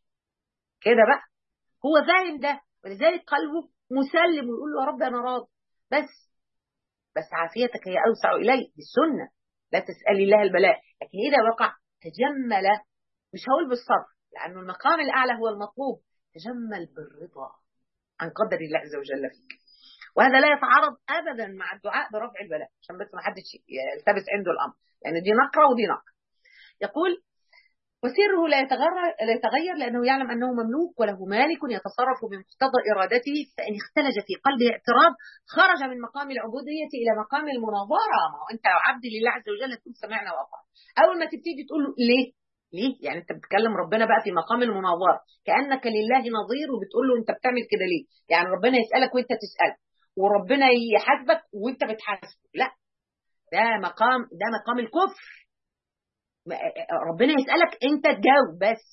كده بقى هو فاهم ده ولذلك قلبه مسلم ويقول له يا رب انا راضي بس بس عافيتك هي اوسع الي بالسنه لا تسألي الله البلاء لكن إذا وقع تجمل مش هقول بالصبر لأنه المقام الأعلى هو المطلوب تجمل بالرضا عن قدر الله عز وجل فيك وهذا لا يتعارض أبدا مع الدعاء برفع البلاء عشان بس ما حدش يلتبس عنده الأمر لأن يعني دي نقرة ودي نقرة يقول وسره لا يتغير, لا يتغير لأنه يعلم أنه مملوك وله مالك يتصرف بمقتضى إرادته فإن اختلج في قلبه اعتراض خرج من مقام العبودية إلى مقام المناظرة ما هو أنت عبد لله عز وجل تقول سمعنا وأطعنا أول ما تبتدي تقول له ليه؟ ليه؟ يعني أنت بتكلم ربنا بقى في مقام المناظرة كأنك لله نظير وبتقول له أنت بتعمل كده ليه؟ يعني ربنا يسألك وأنت تسأل وربنا يحاسبك وأنت بتحاسبه لا ده مقام ده مقام الكفر ربنا يسألك انت تجاوب بس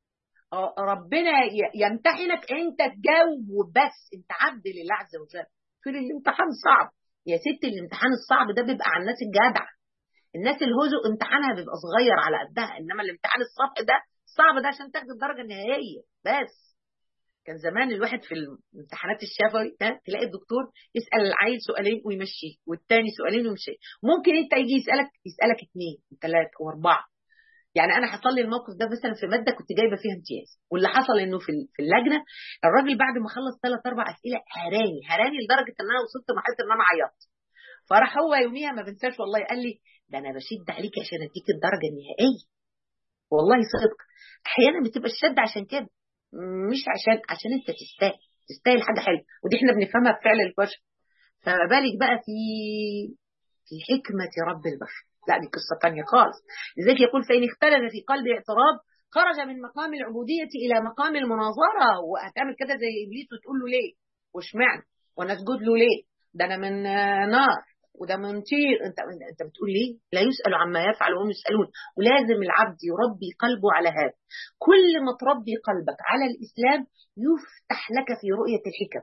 ربنا يمتحنك انت تجاوب بس انت عبد لله عز وجل في الامتحان صعب يا ست الامتحان الصعب ده بيبقى على الناس الجدعة الناس الهزء امتحانها بيبقى صغير على قدها انما الامتحان الصعب ده صعب ده عشان تاخد الدرجة النهائية بس كان زمان الواحد في الامتحانات الشفوي تلاقي الدكتور يسال العيل سؤالين ويمشيه والتاني سؤالين ويمشيه ممكن انت يجي يسالك يسالك اثنين وثلاثه واربعه يعني انا حصل لي الموقف ده مثلا في ماده كنت جايبه فيها امتياز واللي حصل انه في في اللجنه الراجل بعد ما خلص ثلاث اربع اسئله هراني هراني لدرجه ان انا وصلت لمرحله ان انا عيطت فراح هو يوميها ما بنساش والله قال لي ده انا بشد عليك عشان اديك الدرجه النهائيه والله صدق احيانا بتبقى الشده عشان كده مش عشان عشان انت تستاهل تستاهل حاجه حلوه ودي احنا بنفهمها في فعل البشر فما بالك بقى في في حكمه رب البشر لا دي قصه ثانيه خالص لذلك يقول فان اختلف في قلب اعتراض خرج من مقام العبوديه الى مقام المناظره وهتعمل كده زي ابليس وتقول له ليه واشمعنى وانا اسجد له ليه ده انا من نار وده من طير انت انت بتقول ليه؟ لا يسال عما يفعل وهم يسالون ولازم العبد يربي قلبه على هذا كل ما تربي قلبك على الاسلام يفتح لك في رؤيه الحكم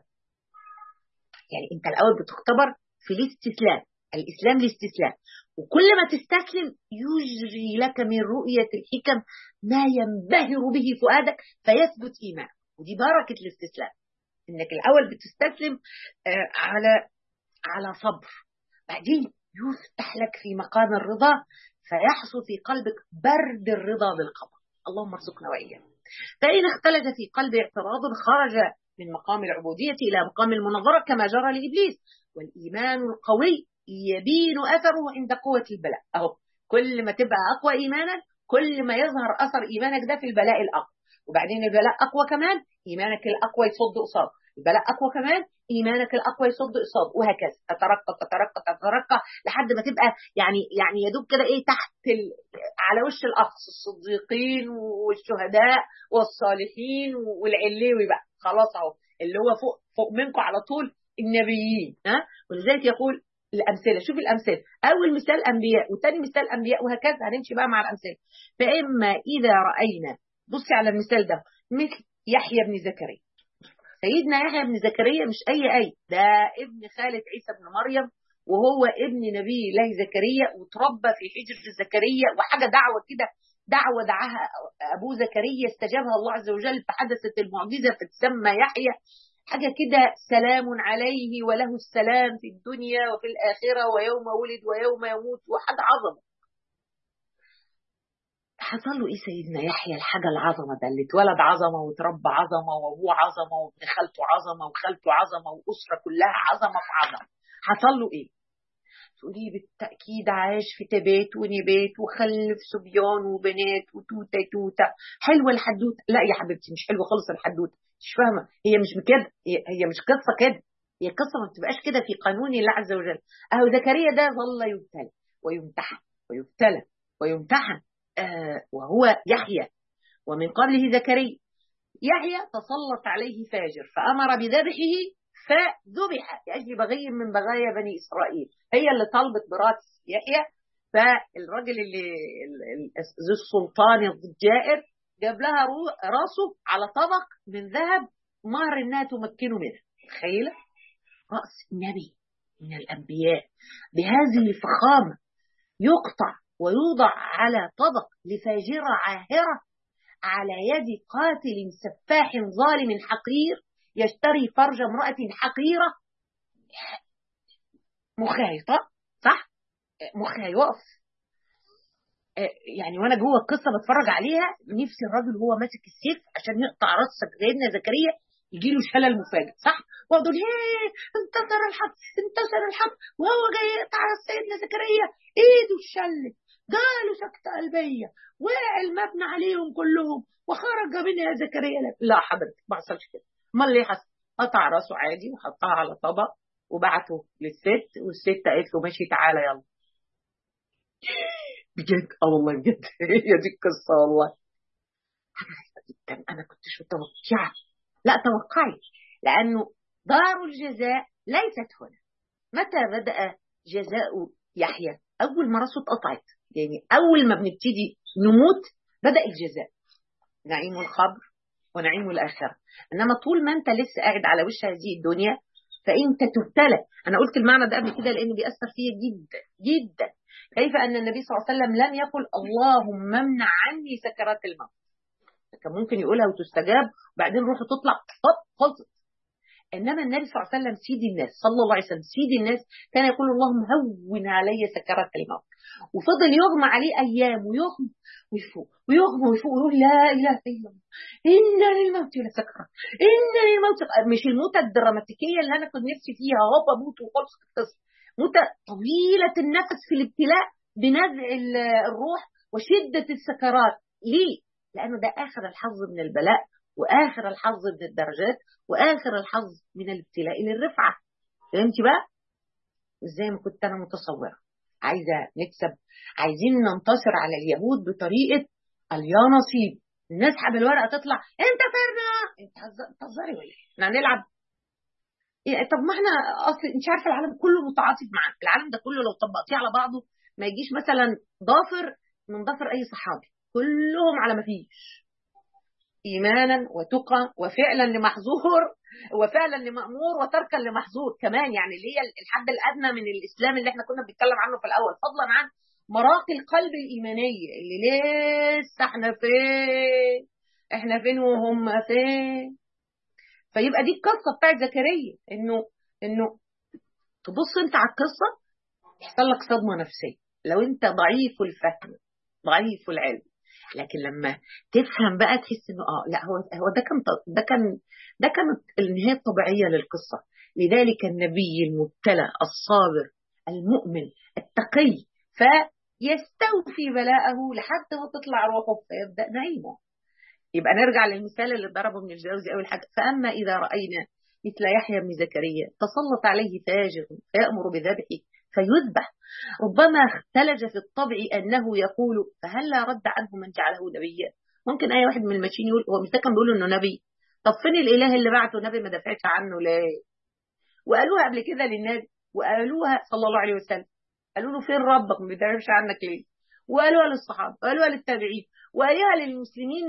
يعني انت الاول بتختبر في الاستسلام الاسلام الاستسلام وكل ما تستسلم يجري لك من رؤيه الحكم ما ينبهر به فؤادك فيثبت ايمانك ودي بركه الاستسلام انك الاول بتستسلم على على صبر بعدين يفتح لك في مقام الرضا فيحصل في قلبك برد الرضا بالقضاء اللهم ارزقنا واياك فإن اختلج في قلب اعتراض خرج من مقام العبودية إلى مقام المناظرة كما جرى لإبليس والإيمان القوي يبين أثره عند قوة البلاء أهو كل ما تبقى أقوى إيمانا كل ما يظهر أثر إيمانك ده في البلاء الأقوى وبعدين البلاء أقوى كمان إيمانك الأقوى يصد قصاد البلاء أقوى كمان إيمانك الأقوى يصد قصاد وهكذا تترقى تترقى تترقى لحد ما تبقى يعني يعني يا دوب كده إيه تحت ال... على وش الأقصى الصديقين والشهداء والصالحين والعليوي بقى خلاص أهو اللي هو فوق فوق منكم على طول النبيين ها ولذلك يقول الأمثلة شوف الأمثلة أول مثال أنبياء وثاني مثال أنبياء وهكذا هنمشي بقى مع الأمثلة فإما إذا رأينا بصي على المثال ده مثل يحيى بن زكريا سيدنا يحيى بن زكريا مش أي أي ده ابن خالة عيسى بن مريم وهو ابن نبي الله زكريا وتربى في حجر زكريا وحاجة دعوة كده دعوة دعاها أبو زكريا استجابها الله عز وجل فحدثت المعجزة فتسمى يحيى حاجة كده سلام عليه وله السلام في الدنيا وفي الآخرة ويوم ولد ويوم يموت وحاجة عظمة حصل له ايه سيدنا يحيى الحاجه العظمه ده اللي اتولد عظمه وتربى عظمه وابوه عظمه وابن خالته عظمه وخالته عظمه واسره كلها عظمه في عظمه حصل له ايه؟ تقولي بالتاكيد عاش في تبات ونبات وخلف صبيان وبنات وتوته توته حلوه الحدوته لا يا حبيبتي مش حلوه خالص الحدوته مش فاهمه هي مش كده هي, هي مش قصه كده هي قصه ما بتبقاش كده في قانون الله عز وجل اهو زكريا ده ظل يبتلى ويمتحن ويبتلى ويمتحن آه وهو يحيى ومن قبله زكريا يحيى تسلط عليه فاجر فأمر بذبحه فذبح لأجل بغي من بغايا بني إسرائيل هي اللي طلبت براس يحيى فالراجل اللي ذو السلطان الجائر جاب لها راسه على طبق من ذهب مهر انها تمكنه منه تخيله راس نبي من الانبياء بهذه الفخامه يقطع ويوضع على طبق لفاجرة عاهرة على يد قاتل سفاح ظالم حقير يشتري فرج امرأة حقيرة مخايطة صح؟ مخها يقف يعني وانا جوه القصه بتفرج عليها نفسي الراجل وهو ماسك السيف عشان يقطع راس سيدنا زكريا يجي له شلل مفاجئ صح؟ واقعد اقول ايه انتصر الحق انتصر الحق وهو جاي يقطع راس سيدنا زكريا ايده اتشلت جاله سكتة قلبية وقع المبنى عليهم كلهم وخرج منها زكريا لا حضرتك ما حصلش كده امال ليه حصل؟ قطع راسه عادي وحطها على طبق وبعته للست والست قالت له ماشي تعالى يلا بجد اه والله بجد هي دي القصه والله حاجه غريبه جدا انا كنتش متوقعه لا توقعي لانه دار الجزاء ليست هنا متى بدا جزاء يحيى اول ما راسه اتقطعت يعني اول ما بنبتدي نموت بدا الجزاء نعيم الخبر ونعيم الاخره انما طول ما انت لسه قاعد على وش هذه الدنيا فانت تبتلى انا قلت المعنى ده قبل كده لانه بيأثر فيا جدا جدا كيف ان النبي صلى الله عليه وسلم لم يقل اللهم امنع عني سكرات الموت كان ممكن يقولها وتستجاب وبعدين روحه تطلع طب خلصت انما النبي صلى الله عليه وسلم سيد الناس صلى الله عليه وسلم سيد الناس كان يقول اللهم هون علي سكرات الموت وفضل يغمى عليه ايام ويغمى ويفوق ويغمى ويفوق ويقول لا اله الا الله ان للموت لسكرات ان للموت مش الموتة الدراماتيكيه اللي انا كنت نفسي فيها هوب اموت وخلص القصه موتة طويله النفس في الابتلاء بنزع الروح وشده السكرات ليه؟ لأنه ده آخر الحظ من البلاء وآخر الحظ من الدرجات وآخر الحظ من الابتلاء للرفعة فهمتي بقى؟ زي ما كنت أنا متصورة عايزة نكسب عايزين ننتصر على اليهود بطريقة اليا نصيب نسحب الورقة تطلع انت فرنا انت هتهزري ولا ايه؟ احنا هنلعب إيه طب ما احنا اصل انت عارفه العالم كله متعاطف معانا العالم ده كله لو طبقتيه على بعضه ما يجيش مثلا ضافر من ضفر اي صحابي كلهم على ما فيش ايمانا وتقى وفعلا لمحظور وفعلا لمامور وتركا لمحظور كمان يعني اللي هي الحد الادنى من الاسلام اللي احنا كنا بنتكلم عنه في الاول فضلا عن مراقي القلب الايمانيه اللي لسه احنا فين احنا فين وهم فين فيبقى دي القصه بتاعت زكريا انه انه تبص انت على القصه يحصل لك صدمه نفسيه لو انت ضعيف الفهم ضعيف العلم لكن لما تفهم بقى تحس انه اه لا هو هو ده كان ده كان ده كانت النهايه الطبيعيه للقصه لذلك النبي المبتلى الصابر المؤمن التقي فيستوفي بلاءه لحد ما تطلع روحه فيبدا نعيمه يبقى نرجع للمثال اللي ضربه ابن الجوزي اول حاجه فاما اذا راينا مثل يحيى بن زكريا تسلط عليه فاجر فيامر بذبحه فيذبح ربما اختلج في الطبع انه يقول فهلا رد عنه من جعله نبيا ممكن اي واحد من الماشيين يقول هو مش ده كان بيقول انه نبي طب فين الاله اللي بعته نبي ما دافعش عنه ليه وقالوها قبل كده للنبي وقالوها صلى الله عليه وسلم قالوا له فين ربك ما بيدافعش عنك ليه وقالوها للصحابه وقالوها للتابعين وقالوها للمسلمين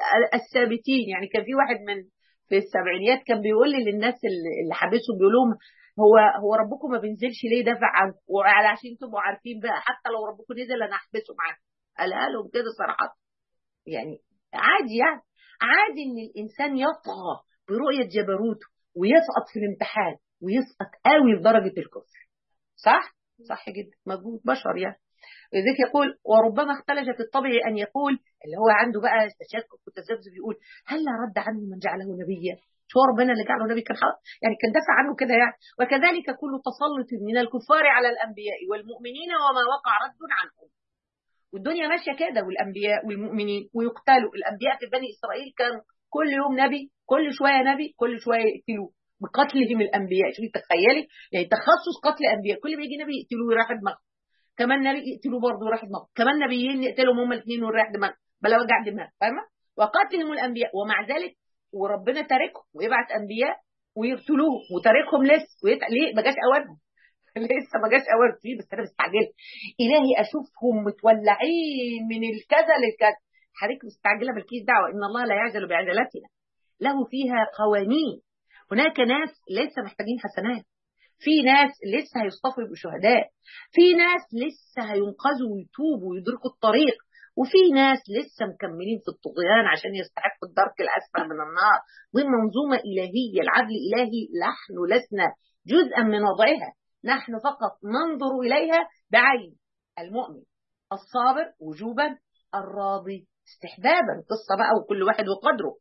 الثابتين يعني كان في واحد من في السبعينيات كان بيقول لي للناس اللي حابسهم بيقول لهم هو هو ربكم ما بينزلش ليه دافع عنكم وعلى عشان تبقوا عارفين بقى حتى لو ربكم نزل انا هحبسه معاكم قالها لهم كده صراحه يعني عادي يعني عادي ان الانسان يطغى برؤيه جبروته ويسقط في الامتحان ويسقط قوي لدرجه الكفر صح صح جدا مجهود بشر يعني لذلك يقول وربما اختلج في الطبع ان يقول اللي هو عنده بقى تشكك وتذبذب يقول هل رد عنه من جعله نبيا شو ربنا اللي جعله نبي كان حق يعني كان دافع عنه كده يعني وكذلك كل تسلط من الكفار على الانبياء والمؤمنين وما وقع رد عنهم والدنيا ماشيه كده والانبياء والمؤمنين ويقتلوا الانبياء في بني اسرائيل كان كل يوم نبي كل شويه نبي كل شويه يقتلوه بقتلهم الانبياء شوفي تخيلي يعني تخصص قتل انبياء كل ما يجي نبي يقتلوه ويراح دماغه كمان نبي يقتلوه برضه ويراح دماغه كمان نبيين يقتلهم هم الاثنين ويراح دماغه بلا وجع دماغ فاهمه وقتلهم الانبياء ومع ذلك وربنا تاركهم ويبعت انبياء ويقتلوه وتاركهم لسه ويت... ليه ما جاش اوانهم لسه ما جاش اوان فيه بس انا مستعجل الهي اشوفهم متولعين من الكذا للكذا حضرتك مستعجله بالكيس دعوه ان الله لا يعجل بعجلتنا له فيها قوانين هناك ناس لسه محتاجين حسنات في ناس لسه هيصطفوا يبقوا شهداء في ناس لسه هينقذوا ويتوبوا ويدركوا الطريق وفي ناس لسه مكملين في الطغيان عشان يستحقوا الدرك الاسفل من النار دي منظومه الهيه العدل الالهي نحن لسنا جزءا من وضعها نحن فقط ننظر اليها بعين المؤمن الصابر وجوبا الراضي استحبابا قصه بقى وكل واحد وقدره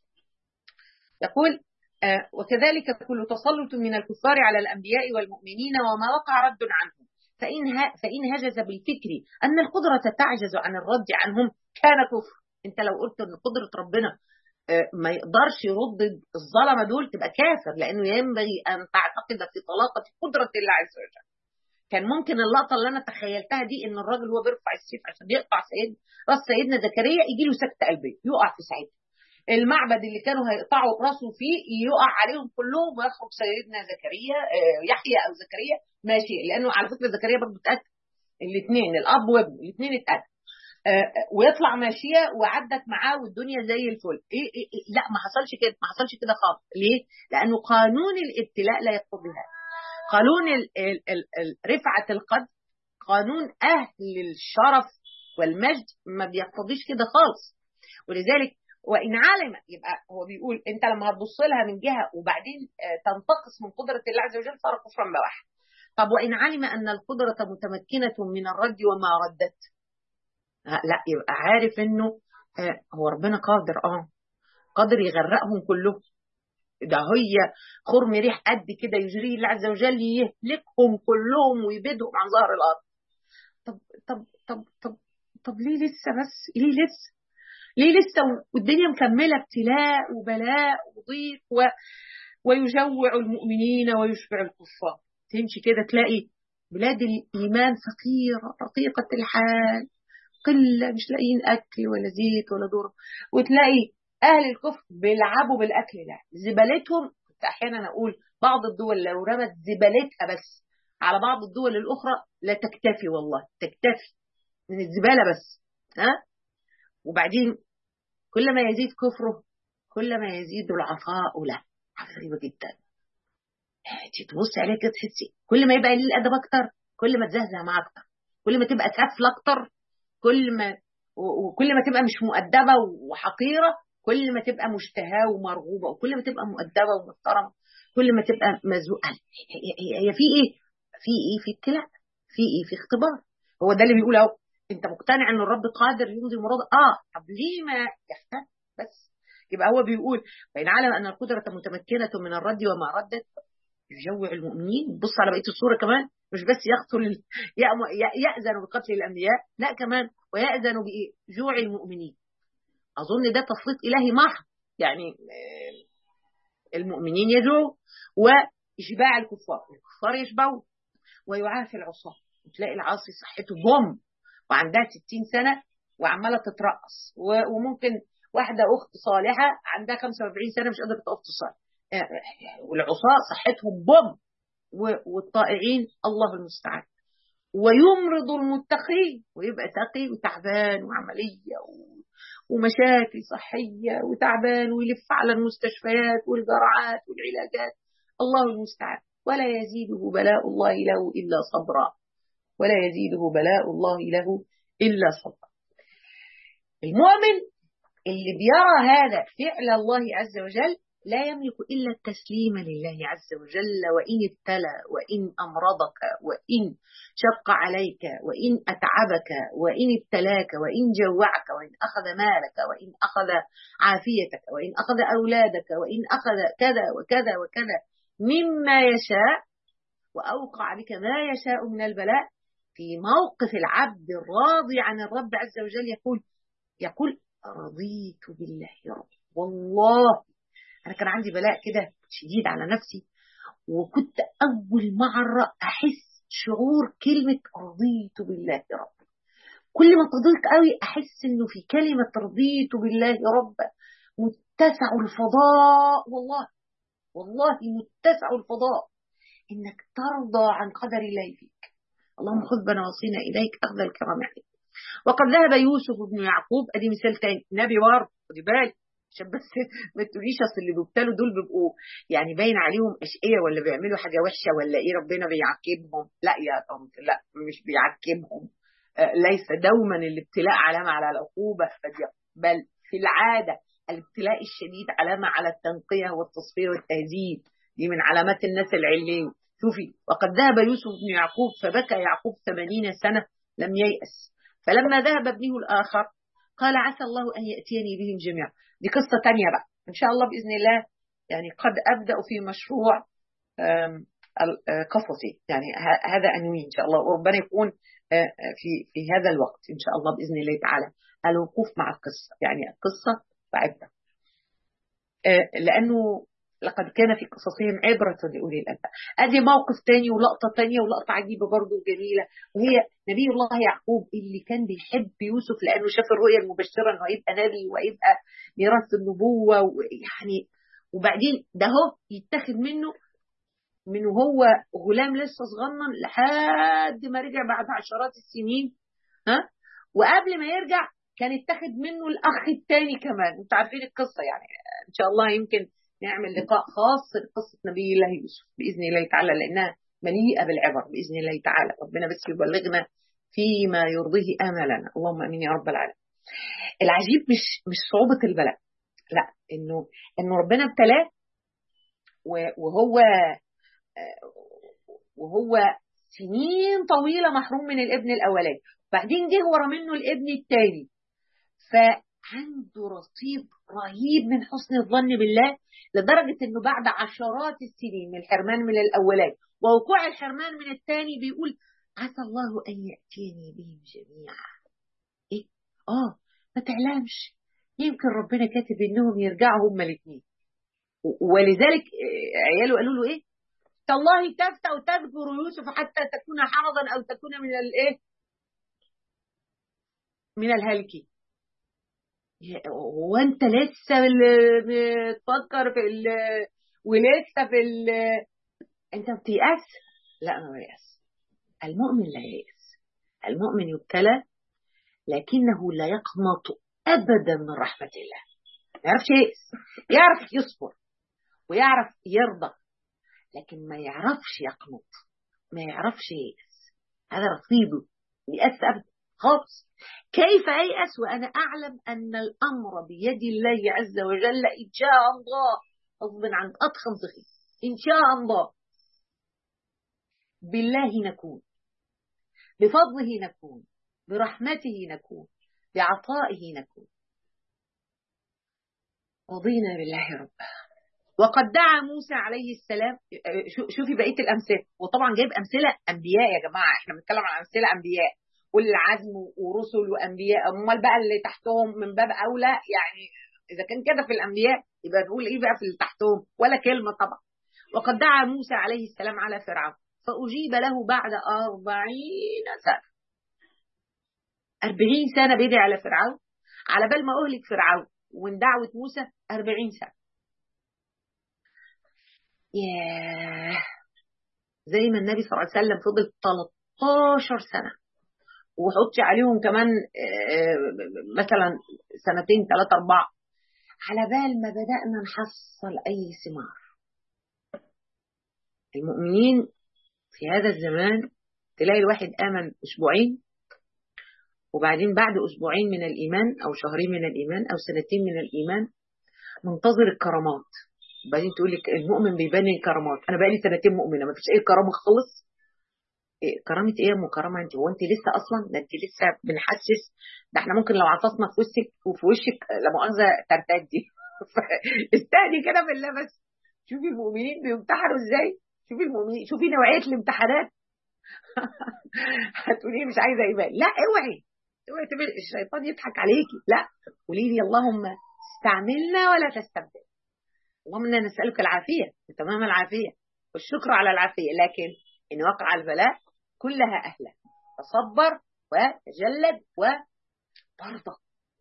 يقول آه وكذلك كل تسلط من الكفار على الانبياء والمؤمنين وما وقع رد عنهم فإن, فإن هجز بالفكر أن القدرة تعجز عن الرد عنهم كان كفر أنت لو قلت أن قدرة ربنا ما يقدرش يرد الظلمة دول تبقى كافر لأنه ينبغي أن تعتقد في طلاقة قدرة الله عز وجل كان ممكن اللقطة اللي أنا تخيلتها دي إن الراجل هو بيرفع السيف عشان يقطع سيد راس سيدنا زكريا يجي له سكتة قلبية يقع في ساعتها المعبد اللي كانوا هيقطعوا راسه فيه يقع عليهم كلهم ويخرج سيدنا زكريا يحيى او زكريا ماشي لانه على فكره زكريا برضه اتقتل الاثنين الاب وابنه الاثنين اتقتل ويطلع ماشيه وعدت معاه والدنيا زي الفل إيه, إيه, إيه لا ما حصلش كده ما حصلش كده خالص ليه؟ لانه قانون الابتلاء لا يقتضي هذا قانون ال ال ال ال رفعه القدر قانون اهل الشرف والمجد ما بيقتضيش كده خالص ولذلك وان علم يبقى هو بيقول انت لما هتبص لها من جهه وبعدين تنتقص من قدره الله عز وجل صار كفرا بواحد طب وان علم ان القدره متمكنه من الرد وما ردت لا يبقى عارف انه هو ربنا قادر اه قادر يغرقهم كلهم ده هي خرم ريح قد كده يجريه الله عز وجل يهلكهم كلهم ويبيدهم عن ظهر الارض طب طب طب طب طب ليه لسه بس ليه لسه ليه لسه والدنيا مكملة ابتلاء وبلاء وضيق و... ويجوع المؤمنين ويشبع الكفار تمشي كده تلاقي بلاد الإيمان فقيرة رقيقة الحال قلة مش لاقيين أكل ولا زيت ولا ذرة وتلاقي أهل الكفر بيلعبوا بالأكل ده زبالتهم كنت أحيانا أقول بعض الدول لو رمت زبالتها بس على بعض الدول الأخرى لا تكتفي والله تكتفي من الزبالة بس ها وبعدين كل ما يزيد كفره كل ما يزيد العطاء له حاجة غريبة جدا تبص عليه كده تحسي كل ما يبقى قليل الأدب أكتر كل ما تزهزه معاه أكتر كل ما تبقى سافلة أكتر كل ما وكل ما تبقى مش مؤدبة وحقيرة كل ما تبقى مشتهاة ومرغوبة وكل ما تبقى مؤدبة ومحترمة كل ما تبقى مزوقة هي في إيه؟ في إيه؟ في ابتلاء في إيه؟ في اختبار هو ده اللي بيقول أهو أنت مقتنع إن الرب قادر يمضي مراد آه طب ليه ما يختفي بس يبقى هو بيقول فإن علم أن القدرة متمكنة من الرد وما ردت يجوع المؤمنين بص على بقية الصورة كمان مش بس يقتل يأذن بقتل الأنبياء لا كمان ويأذن بجوع المؤمنين أظن ده تفريط إلهي محض يعني المؤمنين يجوعوا وإشباع الكفار الكفار يشبعوا ويعافي العصاة تلاقي العاصي صحته بوم وعندها 60 سنة وعمالة تترقص وممكن واحدة أخت صالحة عندها 45 سنة مش قادرة تقف تصلي والعصاة صحتهم بوم والطائعين الله المستعان ويمرض المتقين ويبقى تقي وتعبان وعملية ومشاكل صحية وتعبان ويلف على المستشفيات والجرعات والعلاجات الله المستعان ولا يزيده بلاء الله له إلا صبرا ولا يزيده بلاء الله له إلا صبرا المؤمن اللي بيرى هذا فعل الله عز وجل لا يملك إلا التسليم لله عز وجل وإن ابتلى وإن أمرضك وإن شق عليك وإن أتعبك وإن ابتلاك وإن جوعك وإن أخذ مالك وإن أخذ عافيتك وإن أخذ أولادك وإن أخذ كذا وكذا وكذا مما يشاء وأوقع بك ما يشاء من البلاء في موقف العبد الراضي عن الرب عز وجل يقول يقول رضيت بالله رب والله أنا كان عندي بلاء كده شديد على نفسي وكنت أول مرة أحس شعور كلمة رضيت بالله رب كل ما تضيق قوي أحس إنه في كلمة رضيت بالله رب متسع الفضاء والله والله متسع الفضاء إنك ترضى عن قدر الله فيك اللهم خذ بنواصينا إليك أخذ الكرام عليك وقد ذهب يوسف بن يعقوب أدي مثال تاني نبي برضه خدي بالك عشان بس ما تقوليش اصل اللي بيبتلوا دول بيبقوا يعني باين عليهم اشقيه ولا بيعملوا حاجه وحشه ولا ايه ربنا بيعاقبهم لا يا طنط لا مش بيعاقبهم آه ليس دوما الابتلاء علامه على العقوبه بل في العاده الابتلاء الشديد علامه على التنقيه والتصفيه والتهذيب دي من علامات الناس العليه شوفي وقد ذهب يوسف بن يعقوب فبكى يعقوب ثمانين سنه لم ييأس فلما ذهب ابنه الاخر قال عسى الله أن يأتيني بهم جميعا دي قصة تانية بقى إن شاء الله بإذن الله يعني قد أبدأ في مشروع قصصي يعني هذا أنوي إن شاء الله وربنا يكون في في هذا الوقت إن شاء الله بإذن الله تعالى الوقوف مع القصة يعني القصة وعبرة لأنه لقد كان في قصصهم عبرة لأولي الألباب أدي موقف تاني ولقطة تانية ولقطة عجيبة برضو جميلة وهي نبي الله يعقوب اللي كان بيحب يوسف لأنه شاف الرؤية المبشرة أنه هيبقى نبي ويبقى ميراث النبوة ويعني وبعدين ده هو يتاخد منه من هو غلام لسه صغنن لحد ما رجع بعد عشرات السنين ها وقبل ما يرجع كان اتاخد منه الأخ الثاني كمان انتوا عارفين القصة يعني إن شاء الله يمكن نعمل لقاء خاص لقصة نبي الله يوسف بإذن الله تعالى لأنها مليئة بالعبر بإذن الله تعالى ربنا بس يبلغنا فيما يرضيه آملنا اللهم أمين يا رب العالمين العجيب مش مش صعوبة البلاء لا إنه إنه ربنا ابتلاه وهو وهو سنين طويلة محروم من الابن الأولاني بعدين جه ورا منه الابن الثاني فعنده رصيد رهيب من حسن الظن بالله لدرجة انه بعد عشرات السنين من الحرمان من الاولاني ووقوع الحرمان من الثاني بيقول عسى الله ان يأتيني بهم جميعا ايه اه ما تعلمش يمكن ربنا كاتب انهم يرجعوا هما الاثنين ولذلك عياله قالوا له ايه تالله تفتى وتذكر يوسف حتى تكون حرضا او تكون من الايه من الهالكين وانت لسه بتفكر في ال ولسه في ال انت بتيأس لا ما بيأس المؤمن لا ييأس المؤمن يبتلى لكنه لا يقنط ابدا من رحمه الله ما يعرفش ييأس يعرف يصبر ويعرف يرضى لكن ما يعرفش يقنط ما يعرفش ييأس هذا رصيده يأس ابدا خالص كيف أيأس وأنا أعلم أن الأمر بيد الله عز وجل إن شاء الله غصب عن أضخم صغير إن شاء الله بالله نكون بفضله نكون برحمته نكون بعطائه نكون رضينا بالله ربا وقد دعا موسى عليه السلام شوفي بقيه الامثله وطبعا جايب امثله انبياء يا جماعه احنا بنتكلم عن امثله انبياء والعزم ورسل وانبياء امال بقى اللي تحتهم من باب اولى يعني اذا كان كده في الانبياء يبقى نقول ايه بقى في اللي تحتهم ولا كلمه طبعا وقد دعا موسى عليه السلام على فرعون فاجيب له بعد أربعين سنه أربعين سنه بيدعي على فرعون على بال ما اهلك فرعون ومن دعوه موسى أربعين سنه ياه زي ما النبي صلى الله عليه وسلم فضل 13 سنه وحطي عليهم كمان مثلا سنتين ثلاثة أربعة على بال ما بدأنا نحصل أي ثمار المؤمنين في هذا الزمان تلاقي الواحد آمن أسبوعين وبعدين بعد أسبوعين من الإيمان أو شهرين من الإيمان أو سنتين من الإيمان منتظر الكرامات وبعدين تقول لك المؤمن بيبان الكرامات أنا بقالي سنتين مؤمنة ما فيش أي كرامة خالص إيه كرامة ايه يا ام كرامة انت هو انت لسه اصلا ده انت لسه بنحسس ده احنا ممكن لو عطسنا في وشك وفي وشك لا مؤاخذة ترتدي استهدي كده بالله بس شوفي المؤمنين بيمتحنوا ازاي شوفي المؤمنين شوفي نوعية الامتحانات هتقولي مش عايزة يبان لا اوعي اوعي تبقى الشيطان يضحك عليكي لا قولي لي اللهم استعملنا ولا تستبدل اللهم انا نسألك العافية تمام العافية والشكر على العافية لكن إن وقع البلاء كلها أهله تصبر وتجلد وترضى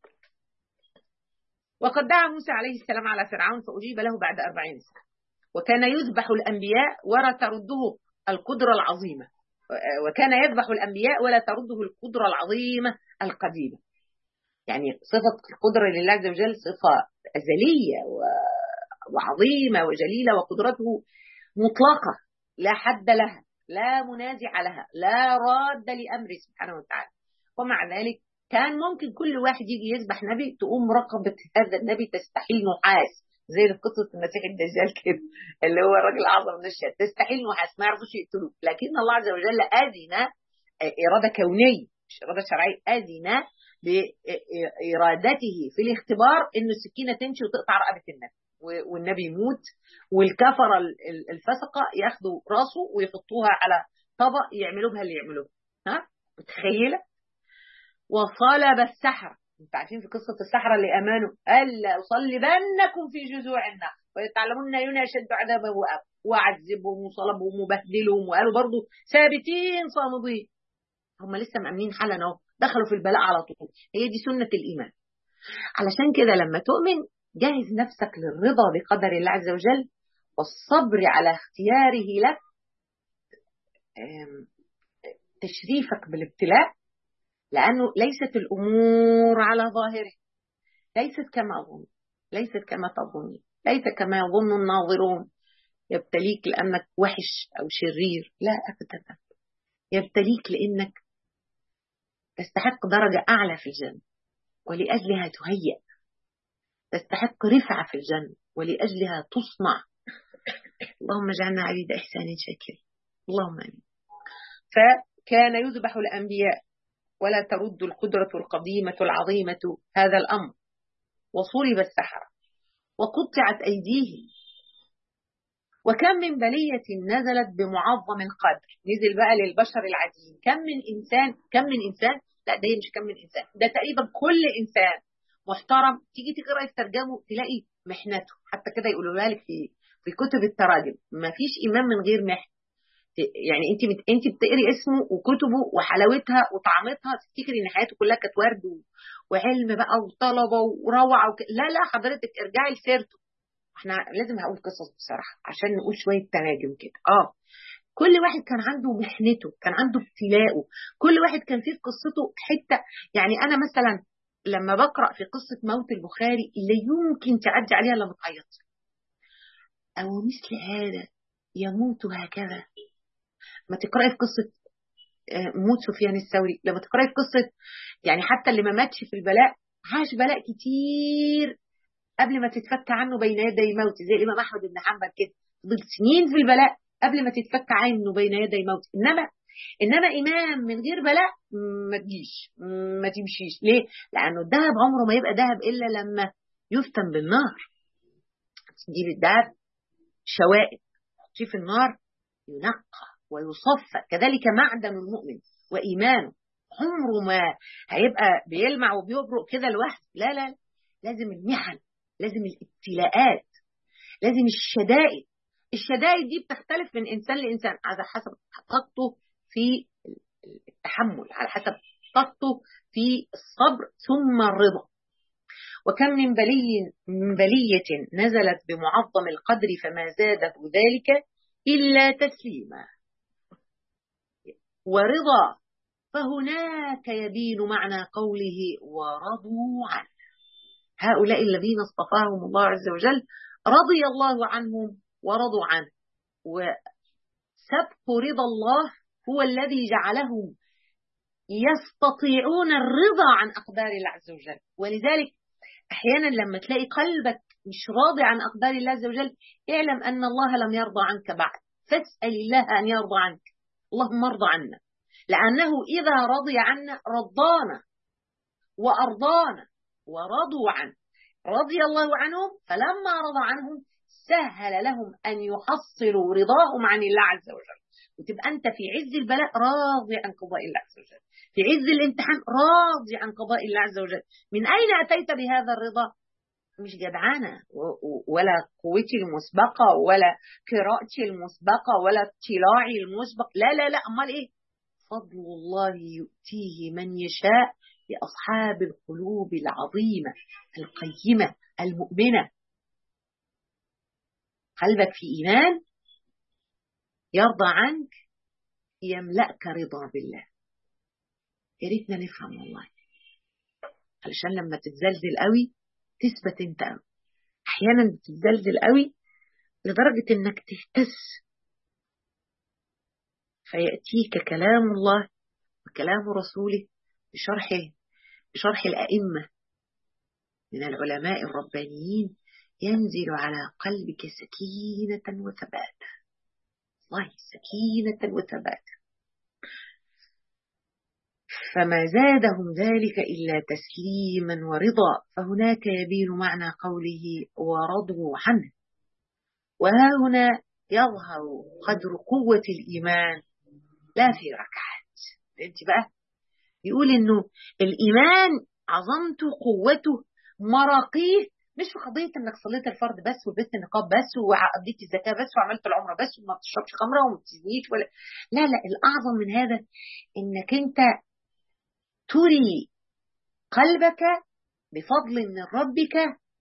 وقد دعا موسى عليه السلام على فرعون فأجيب له بعد أربعين سنة وكان يذبح الأنبياء ولا ترده القدرة العظيمة وكان يذبح الأنبياء ولا ترده القدرة العظيمة القديمة يعني صفة القدرة لله عز وجل صفة أزلية وعظيمة وجليلة وقدرته مطلقة لا حد لها لا منازع لها لا راد لأمره سبحانه وتعالى ومع ذلك كان ممكن كل واحد يجي يذبح نبي تقوم رقبة هذا النبي تستحيل نحاس زي في قصة المسيح الدجال كده اللي هو الراجل الأعظم من الشهاد تستحيل نحاس ما يعرفوش يقتلوه لكن الله عز وجل أذن إرادة كونية مش إرادة شرعية أذن بإرادته في الاختبار إنه السكينة تمشي وتقطع رقبة النبي والنبي يموت والكفرة الفسقة ياخدوا راسه ويحطوها على طبق يعملوا بها اللي يعملوه ها متخيلة وصلب السحرة انتوا عارفين في قصة السحرة اللي أمانوا ألا أصلبنكم في جذوع النخل ويتعلمون أينا أشد عذابا وأب وعذبهم وصلبهم وبهدلهم وقالوا برضو ثابتين صامدين هم لسه مأمنين حالا اهو دخلوا في البلاء على طول هي دي سنة الإيمان علشان كده لما تؤمن جهز نفسك للرضا بقدر الله عز وجل والصبر على اختياره لك تشريفك بالابتلاء لأنه ليست الأمور على ظاهره ليست كما أظن ليست كما تظنين ليس كما يظن الناظرون يبتليك لأنك وحش أو شرير لا أبدا يبتليك لأنك تستحق درجة أعلى في الجنة ولأجلها تهيأ تستحق رفعة في الجنة ولأجلها تصنع اللهم اجعلنا عبيد إحسان شاكر اللهم آمين فكان يذبح الأنبياء ولا ترد القدرة القديمة العظيمة هذا الأمر وصلب السحرة وقطعت أيديهم وكم من بلية نزلت بمعظم القدر نزل بقى للبشر العاديين كم من إنسان كم من إنسان لا ده مش كم من إنسان ده تقريبا كل إنسان محترم تيجي تقرأ في ترجمه تلاقي محنته حتى كده يقولوا لك في في كتب التراجم ما فيش إمام من غير محن يعني انت بت... انت بتقري اسمه وكتبه وحلاوتها وطعمتها تفتكري ان حياته كلها كانت ورد وعلم بقى وطلبه وروعه وك... لا لا حضرتك ارجعي لسيرته احنا لازم هقول قصص بصراحه عشان نقول شويه تراجم كده اه كل واحد كان عنده محنته كان عنده ابتلاءه كل واحد كان فيه في قصته حته يعني انا مثلا لما بقرا في قصه موت البخاري لا يمكن تعدي عليها الا بتعيط او مثل هذا يموت هكذا ما تقراي في قصه موت سفيان الثوري لما تقراي في قصه يعني حتى اللي ما ماتش في البلاء عاش بلاء كتير قبل ما تتفك عنه بين يدي موت زي الامام احمد بن حنبل كده فضل سنين في البلاء قبل ما تتفك عنه بين يدي موت انما انما امام من غير بلاء ما تجيش ما تمشيش ليه لانه الذهب عمره ما يبقى ذهب الا لما يفتن بالنار تجيب الذهب شوائب تحطيه في النار ينقى ويصفى كذلك معدن المؤمن وإيمانه عمره ما هيبقى بيلمع وبيبرق كده لوحده لا لا لازم المحن لازم الابتلاءات لازم الشدائد الشدائد دي بتختلف من إنسان لإنسان على حسب طاقته في التحمل على حسب طاقته في الصبر ثم الرضا وكم من بلي من بلية نزلت بمعظم القدر فما زاده ذلك إلا تسليما ورضا فهناك يبين معنى قوله ورضوا عنه هؤلاء الذين اصطفاهم الله عز وجل رضي الله عنهم ورضوا عنه وسبق رضا الله هو الذي جعلهم يستطيعون الرضا عن أقدار الله عز وجل ولذلك أحيانا لما تلاقي قلبك مش راضي عن أقدار الله عز وجل اعلم أن الله لم يرضى عنك بعد فاسأل الله أن يرضى عنك اللهم ارضى عنا لأنه إذا رضي عنا رضانا وأرضانا ورضوا عنه رضي الله عنهم فلما رضى عنهم سهل لهم أن يحصلوا رضاهم عن الله عز وجل وتبقى أنت في عز البلاء راضي عن قضاء الله عز وجل في عز الامتحان راضي عن قضاء الله عز وجل من أين أتيت بهذا الرضا مش جدعانة ولا قوتي المسبقة ولا قراءتي المسبقة ولا اطلاعي المسبق لا لا لا أمال إيه فضل الله يؤتيه من يشاء لأصحاب القلوب العظيمة القيمة المؤمنة قلبك في إيمان يرضى عنك يملأك رضا بالله يا ريتنا نفهم والله علشان لما تتزلزل قوي تثبت انت قوي احيانا بتتزلزل قوي لدرجة انك تهتز فيأتيك كلام الله وكلام رسوله بشرح بشرح الأئمة من العلماء الربانيين ينزل على قلبك سكينة وثباتا والله سكينة وثباتا فما زادهم ذلك إلا تسليما ورضا فهناك يبين معنى قوله ورضوا عنه وها هنا يظهر قدر قوة الإيمان لا في ركعات انت بقى يقول انه الايمان عظمته قوته مراقيه مش في قضيه انك صليت الفرض بس ولبست النقاب بس واديت الزكاه بس وعملت العمره بس وما بتشربش خمره وما بتزنيش ولا لا لا الاعظم من هذا انك انت تري قلبك بفضل من ربك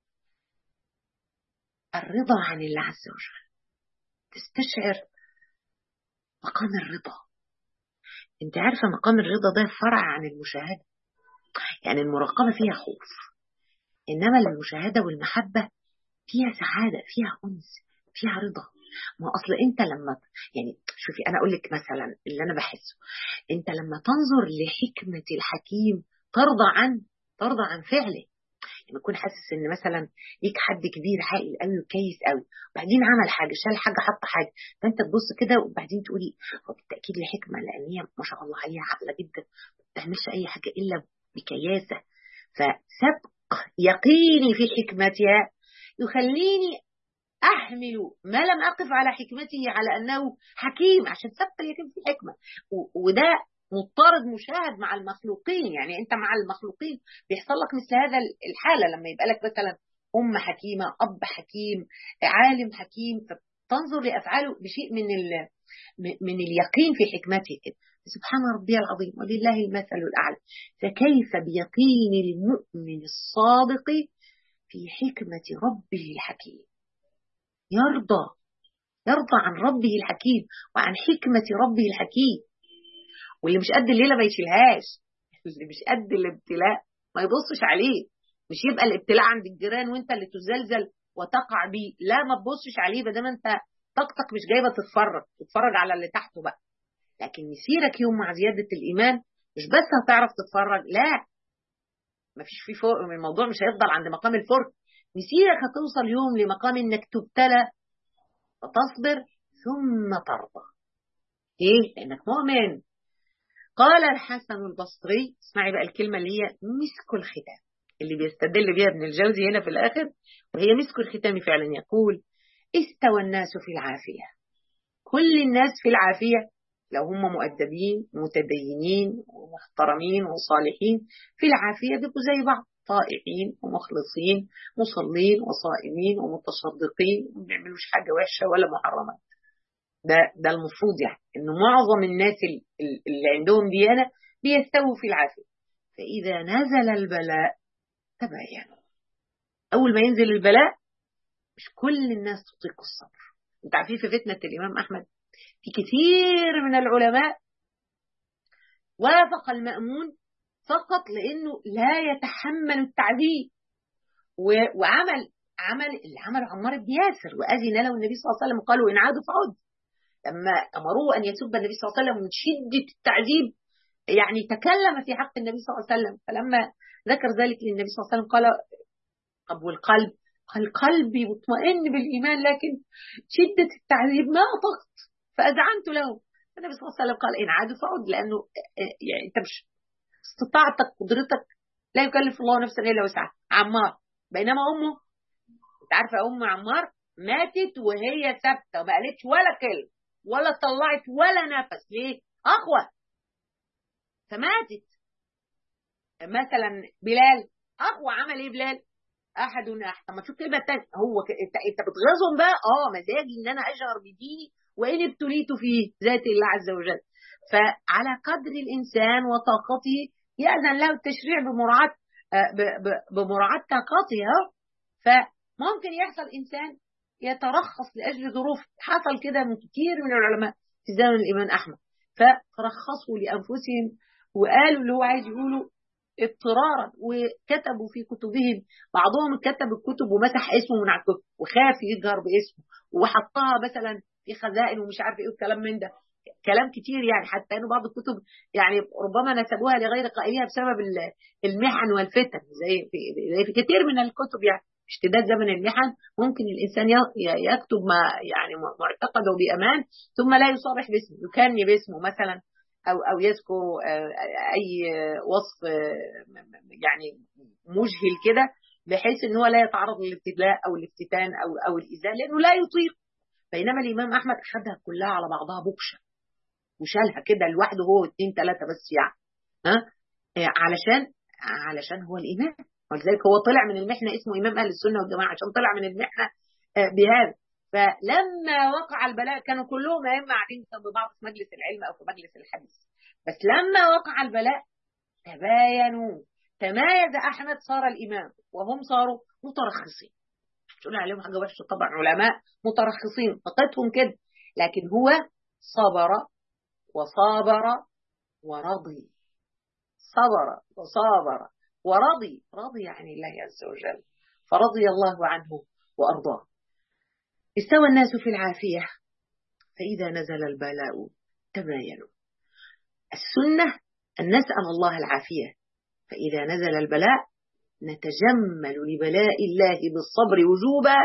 الرضا عن الله عز وجل تستشعر مقام الرضا انت عارفة مقام الرضا ده فرع عن المشاهدة يعني المراقبة فيها خوف إنما المشاهدة والمحبة فيها سعادة فيها أنس فيها رضا ما أصل أنت لما يعني شوفي أنا أقول لك مثلا اللي أنا بحسه أنت لما تنظر لحكمة الحكيم ترضى عن ترضى عن فعله لما تكون حاسس ان مثلا ليك حد كبير عاقل قوي وكيس قوي وبعدين عمل حاجه شال حاجه حط حاجه فانت تبص كده وبعدين تقولي هو بالتاكيد له حكمه لان هي ما شاء الله عليها عاقله جدا ما بتعملش اي حاجه الا بكياسه فسبق يقيني في حكمتها يخليني احمل ما لم اقف على حكمته على انه حكيم عشان سبق اليقين في حكمه وده مضطرد مشاهد مع المخلوقين يعني انت مع المخلوقين بيحصل لك مثل هذا الحاله لما يبقى لك مثلا ام حكيمه اب حكيم عالم حكيم فتنظر لافعاله بشيء من من اليقين في حكمته كده سبحان ربي العظيم ولله المثل الاعلى فكيف بيقين المؤمن الصادق في حكمه ربه الحكيم يرضى يرضى عن ربه الحكيم وعن حكمه ربه الحكيم واللي مش قد الليله ما يشيلهاش اللي مش قد الابتلاء ما يبصش عليه مش يبقى الابتلاء عند الجيران وانت اللي تزلزل وتقع بيه لا ما تبصش عليه بدل انت طاقتك مش جايبه تتفرج تتفرج على اللي تحته بقى لكن مسيرك يوم مع زياده الايمان مش بس هتعرف تتفرج لا ما فيش فيه فوق الموضوع مش هيفضل عند مقام الفرق مسيرك هتوصل يوم لمقام انك تبتلى وتصبر ثم ترضى ايه لانك مؤمن قال الحسن البصري اسمعي بقى الكلمة اللي هي مسك الختام اللي بيستدل بها ابن الجوزي هنا في الآخر وهي مسك الختام فعلا يقول استوى الناس في العافية كل الناس في العافية لو هم مؤدبين متدينين ومحترمين وصالحين في العافية بيبقوا زي بعض طائعين ومخلصين مصلين وصائمين ومتصدقين وما بيعملوش حاجة وحشة ولا محرمات ده ده المفروض يعني ان معظم الناس اللي عندهم ديانه بيستووا في العافيه فاذا نزل البلاء تباينوا اول ما ينزل البلاء مش كل الناس تطيق الصبر انت عارفين في فتنه الامام احمد في كثير من العلماء وافق المأمون فقط لانه لا يتحمل التعذيب وعمل عمل اللي عمله عمار بن ياسر واذن له النبي صلى الله عليه وسلم قالوا ان عادوا فعد لما امروه ان يسب النبي صلى الله عليه وسلم من شده التعذيب يعني تكلم في حق النبي صلى الله عليه وسلم فلما ذكر ذلك للنبي صلى الله عليه وسلم قال طب والقلب قال قلبي مطمئن بالايمان لكن شده التعذيب ما اطقت فاذعنت له النبي صلى الله عليه وسلم قال ان عادوا فعد لانه يعني انت مش استطاعتك قدرتك لا يكلف الله نفسا الا وسعها عمار بينما امه انت عارفه ام عمار ماتت وهي ثابته وما قالتش ولا كلمه ولا طلعت ولا نفس ليه اقوى فماتت مثلا بلال اقوى عمل ايه بلال احد احد ما تشوف كلمه تانية هو ك... انت انت بتغيظهم بقى اه مزاجي ان انا اشعر بديني وان ابتليت فيه ذات الله عز وجل فعلى قدر الانسان وطاقته ياذن له التشريع بمراعاه ب... ب... بمراعاه طاقته فممكن يحصل انسان يترخص لاجل ظروف حصل كده من كتير من العلماء في زمن الامام احمد فرخصوا لانفسهم وقالوا اللي هو عايز يقوله اضطرارا وكتبوا في كتبهم بعضهم كتب الكتب ومسح اسمه من على الكتب وخاف يجهر باسمه وحطها مثلا في خزائن ومش عارف ايه الكلام من ده كلام كتير يعني حتى انه بعض الكتب يعني ربما نسبوها لغير قائلها بسبب المحن والفتن زي في زي في كثير من الكتب يعني اشتداد زمن المحن ممكن الانسان يكتب ما يعني معتقده بامان ثم لا يصابح باسمه يكني باسمه مثلا او او يذكر اي وصف يعني مجهل كده بحيث ان هو لا يتعرض للابتلاء او الافتتان او او الايذاء لانه لا يطيق بينما الامام احمد اخذها كلها على بعضها بكشه وشالها كده لوحده هو اثنين ثلاثه بس يعني ها علشان علشان هو الامام ولذلك هو طلع من المحنه اسمه امام اهل السنه والجماعه عشان طلع من المحنه بهذا فلما وقع البلاء كانوا كلهم ائمه قاعدين جنب بعض في مجلس العلم او في مجلس الحديث بس لما وقع البلاء تباينوا تمايز احمد صار الامام وهم صاروا مترخصين تقول عليهم حاجه وحشه طبعا علماء مترخصين طاقتهم كده لكن هو صبر وصابر ورضي صبر وصابر ورضي رضي عن الله عز وجل فرضي الله عنه وارضاه استوى الناس في العافية فإذا نزل البلاء تباينوا السنة أن نسأل الله العافية فإذا نزل البلاء نتجمل لبلاء الله بالصبر وجوبا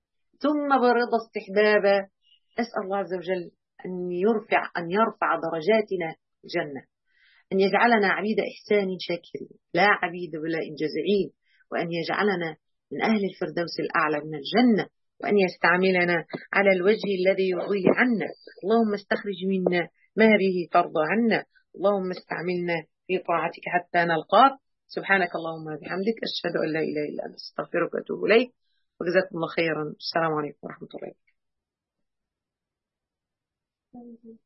ثم برضا استحبابا أسأل الله عز وجل أن يرفع أن يرفع درجاتنا جنة أن يجعلنا عبيد إحسان شاكرين لا عبيد بلاء جزعين وأن يجعلنا من أهل الفردوس الأعلى من الجنة وأن يستعملنا على الوجه الذي يرضيه عنا اللهم استخرج منا ما به ترضى عنا اللهم استعملنا في طاعتك حتى نلقاك سبحانك اللهم وبحمدك أشهد أن لا إله إلا أنت أستغفرك وأتوب إليك وجزاكم الله خيرا السلام عليكم ورحمة الله